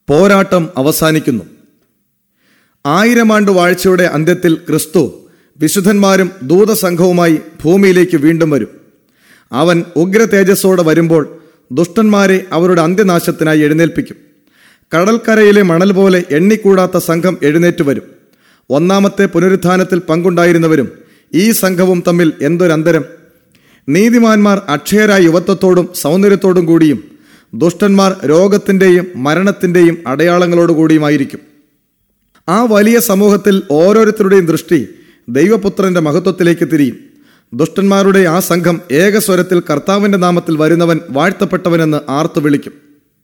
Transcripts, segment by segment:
പോരാട്ടം അവസാനിക്കുന്നു ആയിരം ആണ്ട് വാഴ്ചയുടെ അന്ത്യത്തിൽ ക്രിസ്തു വിശുദ്ധന്മാരും ദൂതസംഘവുമായി ഭൂമിയിലേക്ക് വീണ്ടും വരും അവൻ ഉഗ്ര തേജസ്സോടെ വരുമ്പോൾ ദുഷ്ടന്മാരെ അവരുടെ അന്ത്യനാശത്തിനായി എഴുന്നേൽപ്പിക്കും കടൽക്കരയിലെ മണൽ പോലെ എണ്ണിക്കൂടാത്ത സംഘം എഴുന്നേറ്റ് വരും ഒന്നാമത്തെ പുനരുത്ഥാനത്തിൽ പങ്കുണ്ടായിരുന്നവരും ഈ സംഘവും തമ്മിൽ എന്തൊരന്തരം നീതിമാന്മാർ അക്ഷയരായ യുവത്വത്തോടും സൗന്ദര്യത്തോടും കൂടിയും ദുഷ്ടന്മാർ രോഗത്തിന്റെയും മരണത്തിന്റെയും അടയാളങ്ങളോടുകൂടിയുമായിരിക്കും ആ വലിയ സമൂഹത്തിൽ ഓരോരുത്തരുടെയും ദൃഷ്ടി ദൈവപുത്രന്റെ മഹത്വത്തിലേക്ക് തിരിയും ദുഷ്ടന്മാരുടെ ആ സംഘം ഏകസ്വരത്തിൽ കർത്താവിന്റെ നാമത്തിൽ വരുന്നവൻ വാഴ്ത്തപ്പെട്ടവനെന്ന് ആർത്തു വിളിക്കും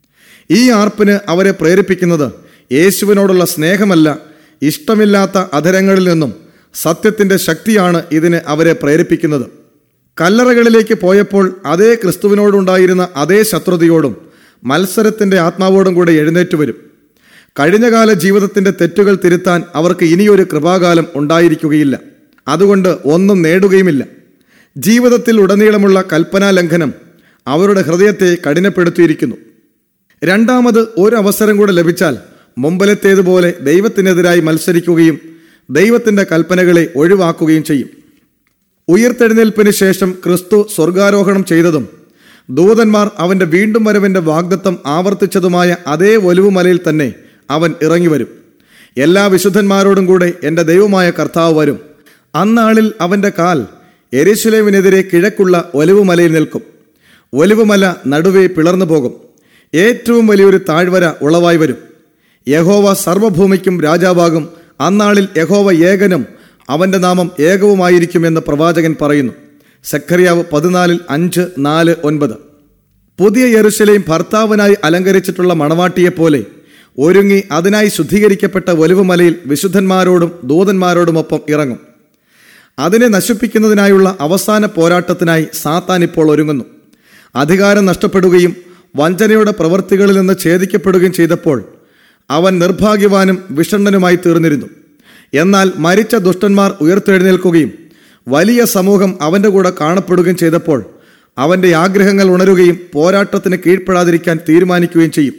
ഈ ആർപ്പിന് അവരെ പ്രേരിപ്പിക്കുന്നത് യേശുവിനോടുള്ള സ്നേഹമല്ല ഇഷ്ടമില്ലാത്ത അധരങ്ങളിൽ നിന്നും സത്യത്തിന്റെ ശക്തിയാണ് ഇതിന് അവരെ പ്രേരിപ്പിക്കുന്നത് കല്ലറകളിലേക്ക് പോയപ്പോൾ അതേ ക്രിസ്തുവിനോടുണ്ടായിരുന്ന അതേ ശത്രുതയോടും മത്സരത്തിന്റെ ആത്മാവോടും കൂടെ എഴുന്നേറ്റ് വരും കഴിഞ്ഞകാല ജീവിതത്തിന്റെ തെറ്റുകൾ തിരുത്താൻ അവർക്ക് ഇനിയൊരു കൃപാകാലം ഉണ്ടായിരിക്കുകയില്ല അതുകൊണ്ട് ഒന്നും നേടുകയുമില്ല ജീവിതത്തിൽ ഉടനീളമുള്ള കൽപ്പനാ ലംഘനം അവരുടെ ഹൃദയത്തെ കഠിനപ്പെടുത്തിയിരിക്കുന്നു രണ്ടാമത് ഒരു അവസരം കൂടെ ലഭിച്ചാൽ മുമ്പലത്തേതുപോലെ ദൈവത്തിനെതിരായി മത്സരിക്കുകയും ദൈവത്തിന്റെ കൽപ്പനകളെ ഒഴിവാക്കുകയും ചെയ്യും ഉയർത്തെഴുന്നേൽപ്പിന് ശേഷം ക്രിസ്തു സ്വർഗാരോഹണം ചെയ്തതും ദൂതന്മാർ അവന്റെ വീണ്ടും വരവിന്റെ വാഗ്ദത്തം ആവർത്തിച്ചതുമായ അതേ ഒലിവുമലയിൽ തന്നെ അവൻ ഇറങ്ങി വരും എല്ലാ വിശുദ്ധന്മാരോടും കൂടെ എൻ്റെ ദൈവമായ കർത്താവ് വരും അന്നാളിൽ അവന്റെ കാൽ എരിശുലേവിനെതിരെ കിഴക്കുള്ള ഒലിവുമലയിൽ നിൽക്കും ഒലിവുമല നടുവേ പിളർന്നു പോകും ഏറ്റവും വലിയൊരു താഴ്വര ഉളവായി വരും യഹോവ സർവഭൂമിക്കും രാജാവാകും അന്നാളിൽ യഹോവ ഏകനും അവന്റെ നാമം ഏകവുമായിരിക്കുമെന്ന് പ്രവാചകൻ പറയുന്നു സഖറിയാവ് പതിനാലിൽ അഞ്ച് നാല് ഒൻപത് പുതിയ യെറുശലേം ഭർത്താവിനായി അലങ്കരിച്ചിട്ടുള്ള മണവാട്ടിയെപ്പോലെ ഒരുങ്ങി അതിനായി ശുദ്ധീകരിക്കപ്പെട്ട ഒലിവുമലയിൽ വിശുദ്ധന്മാരോടും ദൂതന്മാരോടുമൊപ്പം ഇറങ്ങും അതിനെ നശിപ്പിക്കുന്നതിനായുള്ള അവസാന പോരാട്ടത്തിനായി സാത്താൻ ഇപ്പോൾ ഒരുങ്ങുന്നു അധികാരം നഷ്ടപ്പെടുകയും വഞ്ചനയുടെ പ്രവൃത്തികളിൽ നിന്ന് ഛേദിക്കപ്പെടുകയും ചെയ്തപ്പോൾ അവൻ നിർഭാഗ്യവാനും വിഷണ്ണനുമായി തീർന്നിരുന്നു എന്നാൽ മരിച്ച ദുഷ്ടന്മാർ ഉയർത്തെഴുന്നേൽക്കുകയും വലിയ സമൂഹം അവന്റെ കൂടെ കാണപ്പെടുകയും ചെയ്തപ്പോൾ അവന്റെ ആഗ്രഹങ്ങൾ ഉണരുകയും പോരാട്ടത്തിന് കീഴ്പ്പെടാതിരിക്കാൻ തീരുമാനിക്കുകയും ചെയ്യും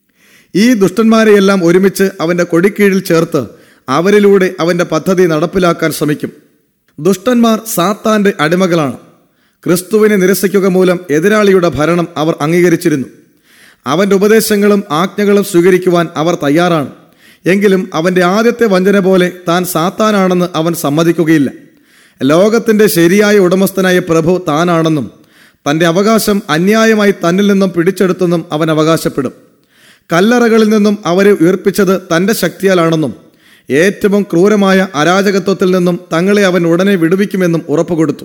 ഈ ദുഷ്ടന്മാരെയെല്ലാം ഒരുമിച്ച് അവന്റെ കൊടിക്കീഴിൽ ചേർത്ത് അവരിലൂടെ അവന്റെ പദ്ധതി നടപ്പിലാക്കാൻ ശ്രമിക്കും ദുഷ്ടന്മാർ സാത്താന്റെ അടിമകളാണ് ക്രിസ്തുവിനെ നിരസിക്കുക മൂലം എതിരാളിയുടെ ഭരണം അവർ അംഗീകരിച്ചിരുന്നു അവന്റെ ഉപദേശങ്ങളും ആജ്ഞകളും സ്വീകരിക്കുവാൻ അവർ തയ്യാറാണ് എങ്കിലും അവന്റെ ആദ്യത്തെ വഞ്ചന പോലെ താൻ സാത്താനാണെന്ന് അവൻ സമ്മതിക്കുകയില്ല ലോകത്തിന്റെ ശരിയായ ഉടമസ്ഥനായ പ്രഭു താനാണെന്നും തന്റെ അവകാശം അന്യായമായി തന്നിൽ നിന്നും പിടിച്ചെടുത്തെന്നും അവൻ അവകാശപ്പെടും കല്ലറകളിൽ നിന്നും അവരെ ഉയർപ്പിച്ചത് തന്റെ ശക്തിയാലാണെന്നും ഏറ്റവും ക്രൂരമായ അരാജകത്വത്തിൽ നിന്നും തങ്ങളെ അവൻ ഉടനെ വിടുവിക്കുമെന്നും ഉറപ്പുകൊടുത്തു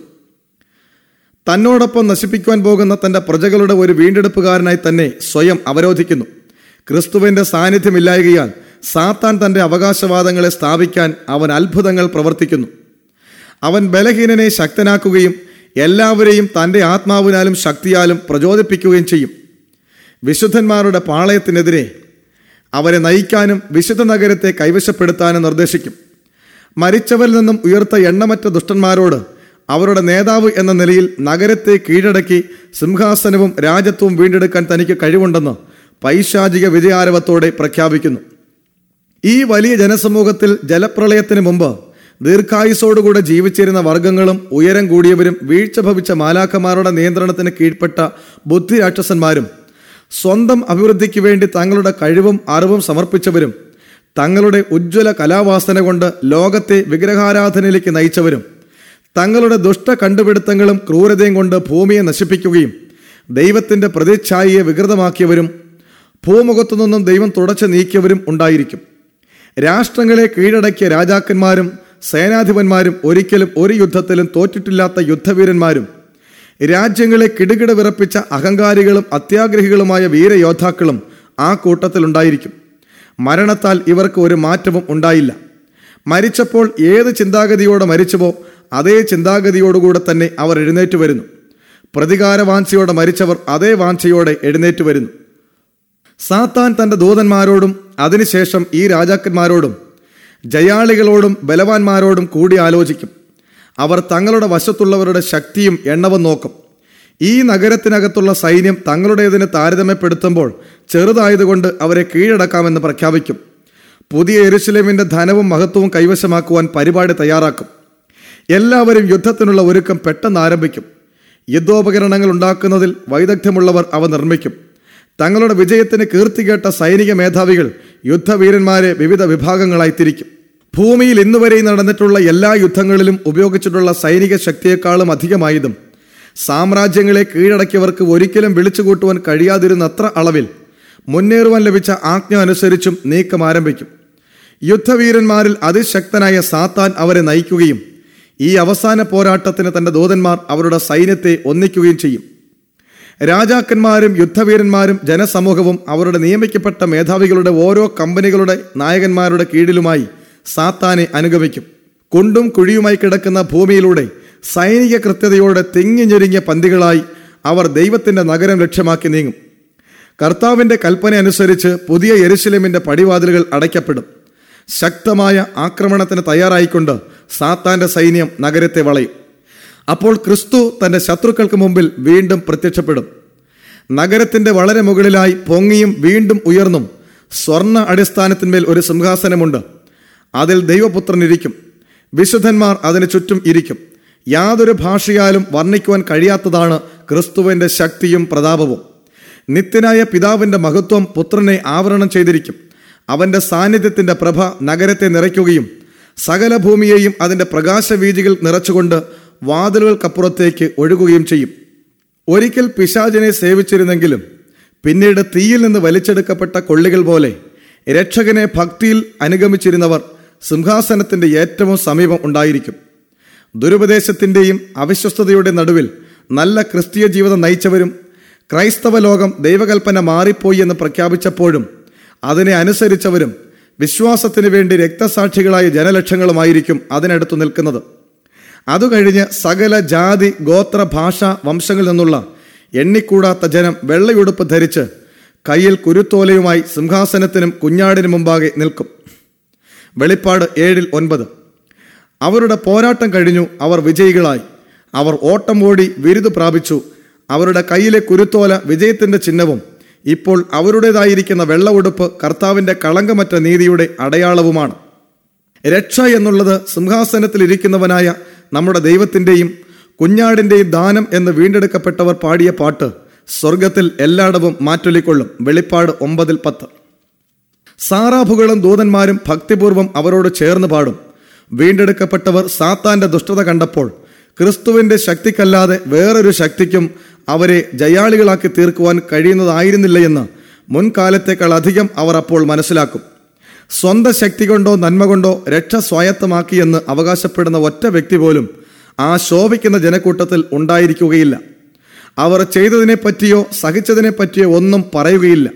തന്നോടൊപ്പം നശിപ്പിക്കുവാൻ പോകുന്ന തന്റെ പ്രജകളുടെ ഒരു വീണ്ടെടുപ്പുകാരനായി തന്നെ സ്വയം അവരോധിക്കുന്നു ക്രിസ്തുവിന്റെ സാന്നിധ്യമില്ലായകയാൽ സാത്താൻ തന്റെ അവകാശവാദങ്ങളെ സ്ഥാപിക്കാൻ അവൻ അത്ഭുതങ്ങൾ പ്രവർത്തിക്കുന്നു അവൻ ബലഹീനനെ ശക്തനാക്കുകയും എല്ലാവരെയും തന്റെ ആത്മാവിനാലും ശക്തിയാലും പ്രചോദിപ്പിക്കുകയും ചെയ്യും വിശുദ്ധന്മാരുടെ പാളയത്തിനെതിരെ അവരെ നയിക്കാനും വിശുദ്ധ നഗരത്തെ കൈവശപ്പെടുത്താനും നിർദ്ദേശിക്കും മരിച്ചവരിൽ നിന്നും ഉയർത്ത എണ്ണമറ്റ ദുഷ്ടന്മാരോട് അവരുടെ നേതാവ് എന്ന നിലയിൽ നഗരത്തെ കീഴടക്കി സിംഹാസനവും രാജ്യത്വവും വീണ്ടെടുക്കാൻ തനിക്ക് കഴിവുണ്ടെന്ന് പൈശാചിക വിജയാരവത്തോടെ പ്രഖ്യാപിക്കുന്നു ഈ വലിയ ജനസമൂഹത്തിൽ ജലപ്രളയത്തിന് മുമ്പ് ദീർഘായുസോടുകൂടെ ജീവിച്ചിരുന്ന വർഗങ്ങളും ഉയരം കൂടിയവരും വീഴ്ച ഭവിച്ച മാലാഖമാരുടെ നിയന്ത്രണത്തിന് കീഴ്പ്പെട്ട ബുദ്ധിരാക്ഷസന്മാരും സ്വന്തം അഭിവൃദ്ധിക്ക് വേണ്ടി തങ്ങളുടെ കഴിവും അറിവും സമർപ്പിച്ചവരും തങ്ങളുടെ ഉജ്ജ്വല കലാവാസന കൊണ്ട് ലോകത്തെ വിഗ്രഹാരാധനയിലേക്ക് നയിച്ചവരും തങ്ങളുടെ ദുഷ്ട കണ്ടുപിടുത്തങ്ങളും ക്രൂരതയും കൊണ്ട് ഭൂമിയെ നശിപ്പിക്കുകയും ദൈവത്തിന്റെ പ്രതിച്ഛായയെ വികൃതമാക്കിയവരും ഭൂമുഖത്തു നിന്നും ദൈവം തുടച്ചു നീക്കിയവരും ഉണ്ടായിരിക്കും രാഷ്ട്രങ്ങളെ കീഴടക്കിയ രാജാക്കന്മാരും സേനാധിപന്മാരും ഒരിക്കലും ഒരു യുദ്ധത്തിലും തോറ്റിട്ടില്ലാത്ത യുദ്ധവീരന്മാരും രാജ്യങ്ങളെ കിടുകിട വിറപ്പിച്ച അഹങ്കാരികളും അത്യാഗ്രഹികളുമായ വീരയോദ്ധാക്കളും ആ കൂട്ടത്തിലുണ്ടായിരിക്കും മരണത്താൽ ഇവർക്ക് ഒരു മാറ്റവും ഉണ്ടായില്ല മരിച്ചപ്പോൾ ഏത് ചിന്താഗതിയോടെ മരിച്ചുവോ അതേ ചിന്താഗതിയോടുകൂടെ തന്നെ അവർ എഴുന്നേറ്റ് വരുന്നു പ്രതികാര വാഞ്ചയോടെ മരിച്ചവർ അതേ വാഞ്ചയോടെ എഴുന്നേറ്റ് വരുന്നു സാത്താൻ തന്റെ ദൂതന്മാരോടും അതിനുശേഷം ഈ രാജാക്കന്മാരോടും ജയാളികളോടും ബലവാന്മാരോടും കൂടി ആലോചിക്കും അവർ തങ്ങളുടെ വശത്തുള്ളവരുടെ ശക്തിയും എണ്ണവും നോക്കും ഈ നഗരത്തിനകത്തുള്ള സൈന്യം തങ്ങളുടേതിന് താരതമ്യപ്പെടുത്തുമ്പോൾ ചെറുതായതുകൊണ്ട് അവരെ കീഴടക്കാമെന്ന് പ്രഖ്യാപിക്കും പുതിയ എരുശലേമിന്റെ ധനവും മഹത്വവും കൈവശമാക്കുവാൻ പരിപാടി തയ്യാറാക്കും എല്ലാവരും യുദ്ധത്തിനുള്ള ഒരുക്കം പെട്ടെന്ന് ആരംഭിക്കും യുദ്ധോപകരണങ്ങൾ ഉണ്ടാക്കുന്നതിൽ വൈദഗ്ധ്യമുള്ളവർ അവ നിർമ്മിക്കും തങ്ങളുടെ വിജയത്തിന് കീർത്തികേട്ട സൈനിക മേധാവികൾ യുദ്ധവീരന്മാരെ വിവിധ വിഭാഗങ്ങളായി തിരിക്കും ഭൂമിയിൽ ഇന്നുവരെ നടന്നിട്ടുള്ള എല്ലാ യുദ്ധങ്ങളിലും ഉപയോഗിച്ചിട്ടുള്ള സൈനിക ശക്തിയെക്കാളും അധികമായതും സാമ്രാജ്യങ്ങളെ കീഴടക്കിയവർക്ക് ഒരിക്കലും വിളിച്ചുകൂട്ടുവാൻ കഴിയാതിരുന്നത്ര അളവിൽ മുന്നേറുവാൻ ലഭിച്ച ആജ്ഞ അനുസരിച്ചും നീക്കം ആരംഭിക്കും യുദ്ധവീരന്മാരിൽ അതിശക്തനായ സാത്താൻ അവരെ നയിക്കുകയും ഈ അവസാന പോരാട്ടത്തിന് തന്റെ ദൂതന്മാർ അവരുടെ സൈന്യത്തെ ഒന്നിക്കുകയും ചെയ്യും രാജാക്കന്മാരും യുദ്ധവീരന്മാരും ജനസമൂഹവും അവരുടെ നിയമിക്കപ്പെട്ട മേധാവികളുടെ ഓരോ കമ്പനികളുടെ നായകന്മാരുടെ കീഴിലുമായി സാത്താനെ അനുഗമിക്കും കുണ്ടും കുഴിയുമായി കിടക്കുന്ന ഭൂമിയിലൂടെ സൈനിക കൃത്യതയോടെ തിങ്ങിഞ്ഞെരുങ്ങിയ പന്തികളായി അവർ ദൈവത്തിന്റെ നഗരം ലക്ഷ്യമാക്കി നീങ്ങും കർത്താവിന്റെ കൽപ്പന അനുസരിച്ച് പുതിയ യെരുശലേമിന്റെ പടിവാതിലുകൾ അടയ്ക്കപ്പെടും ശക്തമായ ആക്രമണത്തിന് തയ്യാറായിക്കൊണ്ട് സാത്താന്റെ സൈന്യം നഗരത്തെ വളയും അപ്പോൾ ക്രിസ്തു തന്റെ ശത്രുക്കൾക്ക് മുമ്പിൽ വീണ്ടും പ്രത്യക്ഷപ്പെടും നഗരത്തിന്റെ വളരെ മുകളിലായി പൊങ്ങിയും വീണ്ടും ഉയർന്നും സ്വർണ്ണ അടിസ്ഥാനത്തിന്മേൽ ഒരു സിംഹാസനമുണ്ട് അതിൽ ദൈവപുത്രൻ ഇരിക്കും വിശുദ്ധന്മാർ അതിന് ചുറ്റും ഇരിക്കും യാതൊരു ഭാഷയാലും വർണ്ണിക്കുവാൻ കഴിയാത്തതാണ് ക്രിസ്തുവിന്റെ ശക്തിയും പ്രതാപവും നിത്യനായ പിതാവിന്റെ മഹത്വം പുത്രനെ ആവരണം ചെയ്തിരിക്കും അവന്റെ സാന്നിധ്യത്തിന്റെ പ്രഭ നഗരത്തെ നിറയ്ക്കുകയും സകല ഭൂമിയെയും അതിന്റെ പ്രകാശവീജികൾ നിറച്ചുകൊണ്ട് വാതിലുകൾക്കപ്പുറത്തേക്ക് ഒഴുകുകയും ചെയ്യും ഒരിക്കൽ പിശാചിനെ സേവിച്ചിരുന്നെങ്കിലും പിന്നീട് തീയിൽ നിന്ന് വലിച്ചെടുക്കപ്പെട്ട കൊള്ളികൾ പോലെ രക്ഷകനെ ഭക്തിയിൽ അനുഗമിച്ചിരുന്നവർ സിംഹാസനത്തിന്റെ ഏറ്റവും സമീപം ഉണ്ടായിരിക്കും ദുരുപദേശത്തിന്റെയും അവിശ്വസ്തയുടെ നടുവിൽ നല്ല ക്രിസ്തീയ ജീവിതം നയിച്ചവരും ക്രൈസ്തവ ലോകം ദൈവകൽപ്പന മാറിപ്പോയി എന്ന് പ്രഖ്യാപിച്ചപ്പോഴും അതിനെ അനുസരിച്ചവരും വിശ്വാസത്തിനു വേണ്ടി രക്തസാക്ഷികളായ ജനലക്ഷങ്ങളുമായിരിക്കും അതിനടുത്തു നിൽക്കുന്നത് അതുകഴിഞ്ഞ് സകല ജാതി ഗോത്ര ഭാഷ വംശങ്ങളിൽ നിന്നുള്ള എണ്ണിക്കൂടാത്ത ജനം വെള്ളയുടുപ്പ് ധരിച്ച് കയ്യിൽ കുരുത്തോലയുമായി സിംഹാസനത്തിനും കുഞ്ഞാടിനും മുമ്പാകെ നിൽക്കും വെളിപ്പാട് ഏഴിൽ ഒൻപത് അവരുടെ പോരാട്ടം കഴിഞ്ഞു അവർ വിജയികളായി അവർ ഓട്ടം ഓടി വിരുദ് പ്രാപിച്ചു അവരുടെ കയ്യിലെ കുരുത്തോല വിജയത്തിന്റെ ചിഹ്നവും ഇപ്പോൾ അവരുടേതായിരിക്കുന്ന വെള്ള ഉടുപ്പ് കർത്താവിന്റെ കളങ്കമറ്റ നീതിയുടെ അടയാളവുമാണ് രക്ഷ എന്നുള്ളത് സിംഹാസനത്തിൽ ഇരിക്കുന്നവനായ നമ്മുടെ ദൈവത്തിന്റെയും കുഞ്ഞാടിന്റെയും ദാനം എന്ന് വീണ്ടെടുക്കപ്പെട്ടവർ പാടിയ പാട്ട് സ്വർഗത്തിൽ എല്ലായിടവും മാറ്റൊലിക്കൊള്ളും വെളിപ്പാട് ഒമ്പതിൽ പത്ത് സാറാഫുകളും ദൂതന്മാരും ഭക്തിപൂർവം അവരോട് ചേർന്ന് പാടും വീണ്ടെടുക്കപ്പെട്ടവർ സാത്താന്റെ ദുഷ്ടത കണ്ടപ്പോൾ ക്രിസ്തുവിന്റെ ശക്തിക്കല്ലാതെ വേറൊരു ശക്തിക്കും അവരെ ജയാളികളാക്കി തീർക്കുവാൻ കഴിയുന്നതായിരുന്നില്ല എന്ന് മുൻകാലത്തേക്കാൾ അധികം അവർ അപ്പോൾ മനസ്സിലാക്കും സ്വന്തം ശക്തി കൊണ്ടോ നന്മ കൊണ്ടോ രക്ഷ സ്വായത്തമാക്കിയെന്ന് അവകാശപ്പെടുന്ന ഒറ്റ വ്യക്തി പോലും ആ ശോഭിക്കുന്ന ജനക്കൂട്ടത്തിൽ ഉണ്ടായിരിക്കുകയില്ല അവർ ചെയ്തതിനെ പറ്റിയോ സഹിച്ചതിനെ പറ്റിയോ ഒന്നും പറയുകയില്ല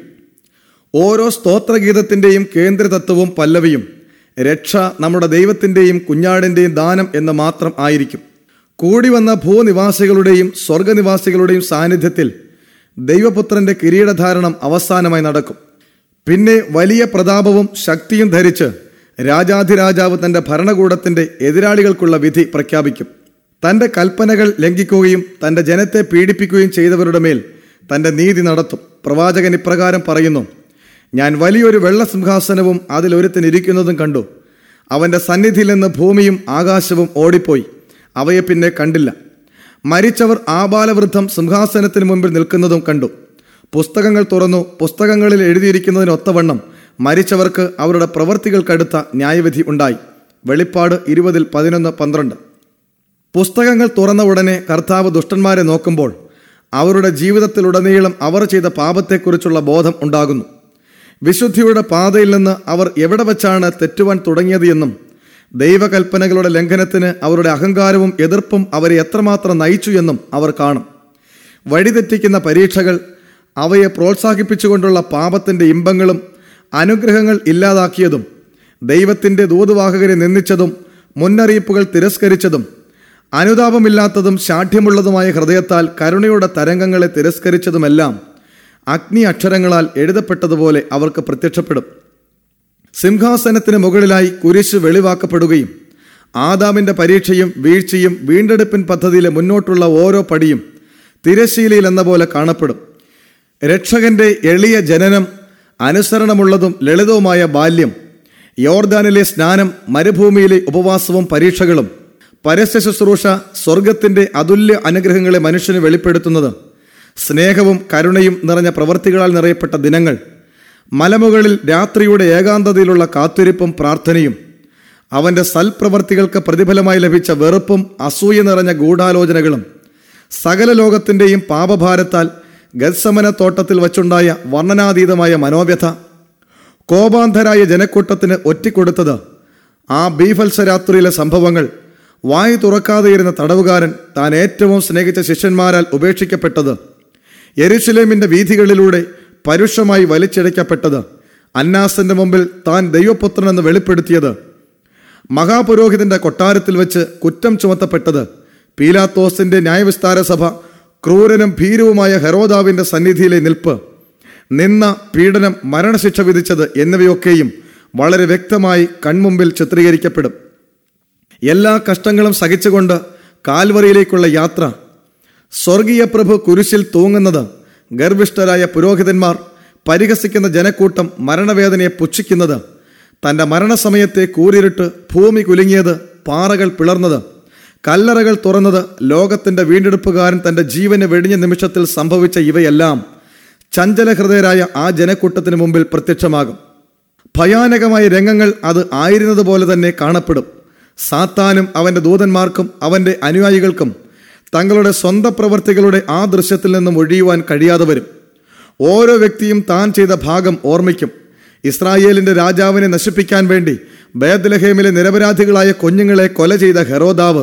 ഓരോ സ്തോത്രഗീതത്തിന്റെയും കേന്ദ്രതത്വവും പല്ലവിയും രക്ഷ നമ്മുടെ ദൈവത്തിന്റെയും കുഞ്ഞാടിന്റെയും ദാനം എന്ന് മാത്രം ആയിരിക്കും കൂടി വന്ന ഭൂനിവാസികളുടെയും സ്വർഗനിവാസികളുടെയും സാന്നിധ്യത്തിൽ ദൈവപുത്രന്റെ കിരീടധാരണം അവസാനമായി നടക്കും പിന്നെ വലിയ പ്രതാപവും ശക്തിയും ധരിച്ച് രാജാധിരാജാവ് തന്റെ ഭരണകൂടത്തിന്റെ എതിരാളികൾക്കുള്ള വിധി പ്രഖ്യാപിക്കും തന്റെ കൽപ്പനകൾ ലംഘിക്കുകയും തന്റെ ജനത്തെ പീഡിപ്പിക്കുകയും ചെയ്തവരുടെ മേൽ തന്റെ നീതി നടത്തും പ്രവാചകൻ ഇപ്രകാരം പറയുന്നു ഞാൻ വലിയൊരു വെള്ളസിംഹാസനവും അതിലൊരുത്തനിരിക്കുന്നതും കണ്ടു അവന്റെ സന്നിധിയിൽ നിന്ന് ഭൂമിയും ആകാശവും ഓടിപ്പോയി അവയെ പിന്നെ കണ്ടില്ല മരിച്ചവർ ആബാലവൃദ്ധം സിംഹാസനത്തിന് മുമ്പിൽ നിൽക്കുന്നതും കണ്ടു പുസ്തകങ്ങൾ തുറന്നു പുസ്തകങ്ങളിൽ എഴുതിയിരിക്കുന്നതിനൊത്തവണ്ണം മരിച്ചവർക്ക് അവരുടെ പ്രവൃത്തികൾക്കടുത്ത ന്യായവിധി ഉണ്ടായി വെളിപ്പാട് ഇരുപതിൽ പതിനൊന്ന് പന്ത്രണ്ട് പുസ്തകങ്ങൾ തുറന്ന ഉടനെ കർത്താവ് ദുഷ്ടന്മാരെ നോക്കുമ്പോൾ അവരുടെ ജീവിതത്തിലുടനീളം അവർ ചെയ്ത പാപത്തെക്കുറിച്ചുള്ള ബോധം ഉണ്ടാകുന്നു വിശുദ്ധിയുടെ പാതയിൽ നിന്ന് അവർ എവിടെ വച്ചാണ് തെറ്റുവാൻ തുടങ്ങിയത് എന്നും ദൈവകൽപ്പനകളുടെ ലംഘനത്തിന് അവരുടെ അഹങ്കാരവും എതിർപ്പും അവരെ എത്രമാത്രം നയിച്ചു എന്നും അവർ കാണും വഴിതെറ്റിക്കുന്ന പരീക്ഷകൾ അവയെ പ്രോത്സാഹിപ്പിച്ചുകൊണ്ടുള്ള പാപത്തിന്റെ ഇമ്പങ്ങളും അനുഗ്രഹങ്ങൾ ഇല്ലാതാക്കിയതും ദൈവത്തിന്റെ ദൂതുവാഹകരെ നിന്ദിച്ചതും മുന്നറിയിപ്പുകൾ തിരസ്കരിച്ചതും അനുതാപമില്ലാത്തതും ശാഠ്യമുള്ളതുമായ ഹൃദയത്താൽ കരുണയുടെ തരംഗങ്ങളെ തിരസ്കരിച്ചതുമെല്ലാം അഗ്നി അക്ഷരങ്ങളാൽ എഴുതപ്പെട്ടതുപോലെ അവർക്ക് പ്രത്യക്ഷപ്പെടും സിംഹാസനത്തിന് മുകളിലായി കുരിശ് വെളിവാക്കപ്പെടുകയും ആദാമിന്റെ പരീക്ഷയും വീഴ്ചയും വീണ്ടെടുപ്പിൻ പദ്ധതിയിലെ മുന്നോട്ടുള്ള ഓരോ പടിയും തിരശീലയിൽ എന്ന പോലെ കാണപ്പെടും രക്ഷകന്റെ എളിയ ജനനം അനുസരണമുള്ളതും ലളിതവുമായ ബാല്യം യോർദാനിലെ സ്നാനം മരുഭൂമിയിലെ ഉപവാസവും പരീക്ഷകളും പരസ്യ ശുശ്രൂഷ സ്വർഗത്തിന്റെ അതുല്യ അനുഗ്രഹങ്ങളെ മനുഷ്യന് വെളിപ്പെടുത്തുന്നത് സ്നേഹവും കരുണയും നിറഞ്ഞ പ്രവൃത്തികളാൽ നിറയപ്പെട്ട ദിനങ്ങൾ മലമുകളിൽ രാത്രിയുടെ ഏകാന്തതയിലുള്ള കാത്തിരിപ്പും പ്രാർത്ഥനയും അവന്റെ സൽപ്രവർത്തികൾക്ക് പ്രതിഫലമായി ലഭിച്ച വെറുപ്പും അസൂയ നിറഞ്ഞ ഗൂഢാലോചനകളും സകല ലോകത്തിന്റെയും പാപഭാരത്താൽ ഗത്സമന തോട്ടത്തിൽ വച്ചുണ്ടായ വർണ്ണനാതീതമായ മനോവ്യഥ കോപാന്ധരായ ജനക്കൂട്ടത്തിന് ഒറ്റിക്കൊടുത്തത് ആ ബീഫത്സരാത്രിയിലെ സംഭവങ്ങൾ വായു തുറക്കാതെയിരുന്ന തടവുകാരൻ താൻ ഏറ്റവും സ്നേഹിച്ച ശിഷ്യന്മാരാൽ ഉപേക്ഷിക്കപ്പെട്ടത് യെരുശലേമിന്റെ വീഥികളിലൂടെ പരുഷമായി വലിച്ചിഴയ്ക്കപ്പെട്ടത് അന്നാസിന്റെ മുമ്പിൽ താൻ ദൈവപുത്രനെന്ന് വെളിപ്പെടുത്തിയത് മഹാപുരോഹിതന്റെ കൊട്ടാരത്തിൽ വെച്ച് കുറ്റം ചുമത്തപ്പെട്ടത് പീലാത്തോസിന്റെ ന്യായവിസ്താര സഭ ക്രൂരനും ഭീരുവുമായ ഹെറോദാവിന്റെ സന്നിധിയിലെ നിൽപ്പ് നിന്ന പീഡനം മരണശിക്ഷ വിധിച്ചത് എന്നിവയൊക്കെയും വളരെ വ്യക്തമായി കൺമുമ്പിൽ ചിത്രീകരിക്കപ്പെടും എല്ലാ കഷ്ടങ്ങളും സഹിച്ചുകൊണ്ട് കാൽവറിയിലേക്കുള്ള യാത്ര സ്വർഗീയ പ്രഭു കുരിശിൽ തൂങ്ങുന്നത് ഗർഭിഷ്ഠരായ പുരോഹിതന്മാർ പരിഹസിക്കുന്ന ജനക്കൂട്ടം മരണവേദനയെ പുച്ഛിക്കുന്നത് തന്റെ മരണസമയത്തെ കൂരിരുട്ട് ഭൂമി കുലുങ്ങിയത് പാറകൾ പിളർന്നത് കല്ലറകൾ തുറന്നത് ലോകത്തിന്റെ വീണ്ടെടുപ്പുകാരൻ തന്റെ ജീവന് വെടിഞ്ഞ നിമിഷത്തിൽ സംഭവിച്ച ഇവയെല്ലാം ചഞ്ചലഹൃദയരായ ആ ജനക്കൂട്ടത്തിന് മുമ്പിൽ പ്രത്യക്ഷമാകും ഭയാനകമായ രംഗങ്ങൾ അത് ആയിരുന്നത് പോലെ തന്നെ കാണപ്പെടും സാത്താനും അവന്റെ ദൂതന്മാർക്കും അവന്റെ അനുയായികൾക്കും തങ്ങളുടെ സ്വന്തം പ്രവർത്തികളുടെ ആ ദൃശ്യത്തിൽ നിന്നും ഒഴിയുവാൻ കഴിയാതെ വരും ഓരോ വ്യക്തിയും താൻ ചെയ്ത ഭാഗം ഓർമ്മിക്കും ഇസ്രായേലിന്റെ രാജാവിനെ നശിപ്പിക്കാൻ വേണ്ടി ബേദ്ലഹേമിലെ നിരപരാധികളായ കുഞ്ഞുങ്ങളെ കൊല ചെയ്ത ഹെറോദാവ്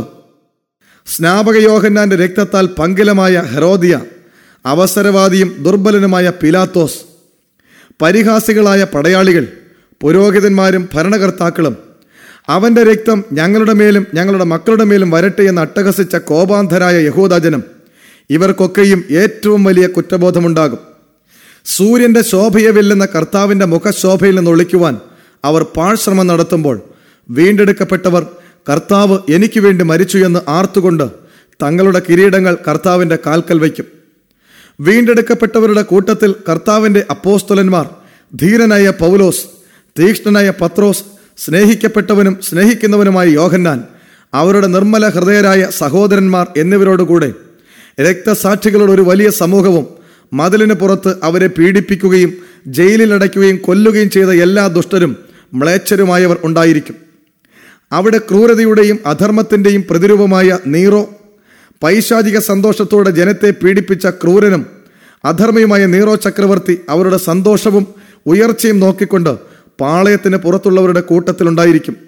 സ്നാപക യോഹന്നാന്റെ രക്തത്താൽ പങ്കിലമായ ഹെറോദിയ അവസരവാദിയും ദുർബലനുമായ പിലാത്തോസ് പരിഹാസികളായ പടയാളികൾ പുരോഹിതന്മാരും ഭരണകർത്താക്കളും അവന്റെ രക്തം ഞങ്ങളുടെ മേലും ഞങ്ങളുടെ മക്കളുടെ മേലും വരട്ടെ എന്ന് അട്ടഹസിച്ച കോപാന്ധരായ യഹൂദജനം ഇവർക്കൊക്കെയും ഏറ്റവും വലിയ കുറ്റബോധമുണ്ടാകും സൂര്യന്റെ ശോഭയെ വെല്ലുന്ന കർത്താവിന്റെ മുഖശോഭയിൽ നിന്ന് ഒളിക്കുവാൻ അവർ പാഴ്ശ്രമം നടത്തുമ്പോൾ വീണ്ടെടുക്കപ്പെട്ടവർ കർത്താവ് എനിക്ക് വേണ്ടി മരിച്ചു എന്ന് ആർത്തുകൊണ്ട് തങ്ങളുടെ കിരീടങ്ങൾ കർത്താവിന്റെ കാൽക്കൽ വയ്ക്കും വീണ്ടെടുക്കപ്പെട്ടവരുടെ കൂട്ടത്തിൽ കർത്താവിന്റെ അപ്പോസ്തലന്മാർ ധീരനായ പൗലോസ് തീക്ഷ്ണനായ പത്രോസ് സ്നേഹിക്കപ്പെട്ടവനും സ്നേഹിക്കുന്നവനുമായ യോഹന്നാൻ അവരുടെ നിർമ്മല ഹൃദയരായ സഹോദരന്മാർ എന്നിവരോടുകൂടെ രക്തസാക്ഷികളുടെ ഒരു വലിയ സമൂഹവും മതിലിന് പുറത്ത് അവരെ പീഡിപ്പിക്കുകയും ജയിലിലടയ്ക്കുകയും കൊല്ലുകയും ചെയ്ത എല്ലാ ദുഷ്ടരും മ്ലേച്ഛരുമായവർ ഉണ്ടായിരിക്കും അവിടെ ക്രൂരതയുടെയും അധർമ്മത്തിന്റെയും പ്രതിരൂപമായ നീറോ പൈശാചിക സന്തോഷത്തോടെ ജനത്തെ പീഡിപ്പിച്ച ക്രൂരനും അധർമ്മയുമായ നീറോ ചക്രവർത്തി അവരുടെ സന്തോഷവും ഉയർച്ചയും നോക്കിക്കൊണ്ട് പാളയത്തിന് പുറത്തുള്ളവരുടെ കൂട്ടത്തിലുണ്ടായിരിക്കും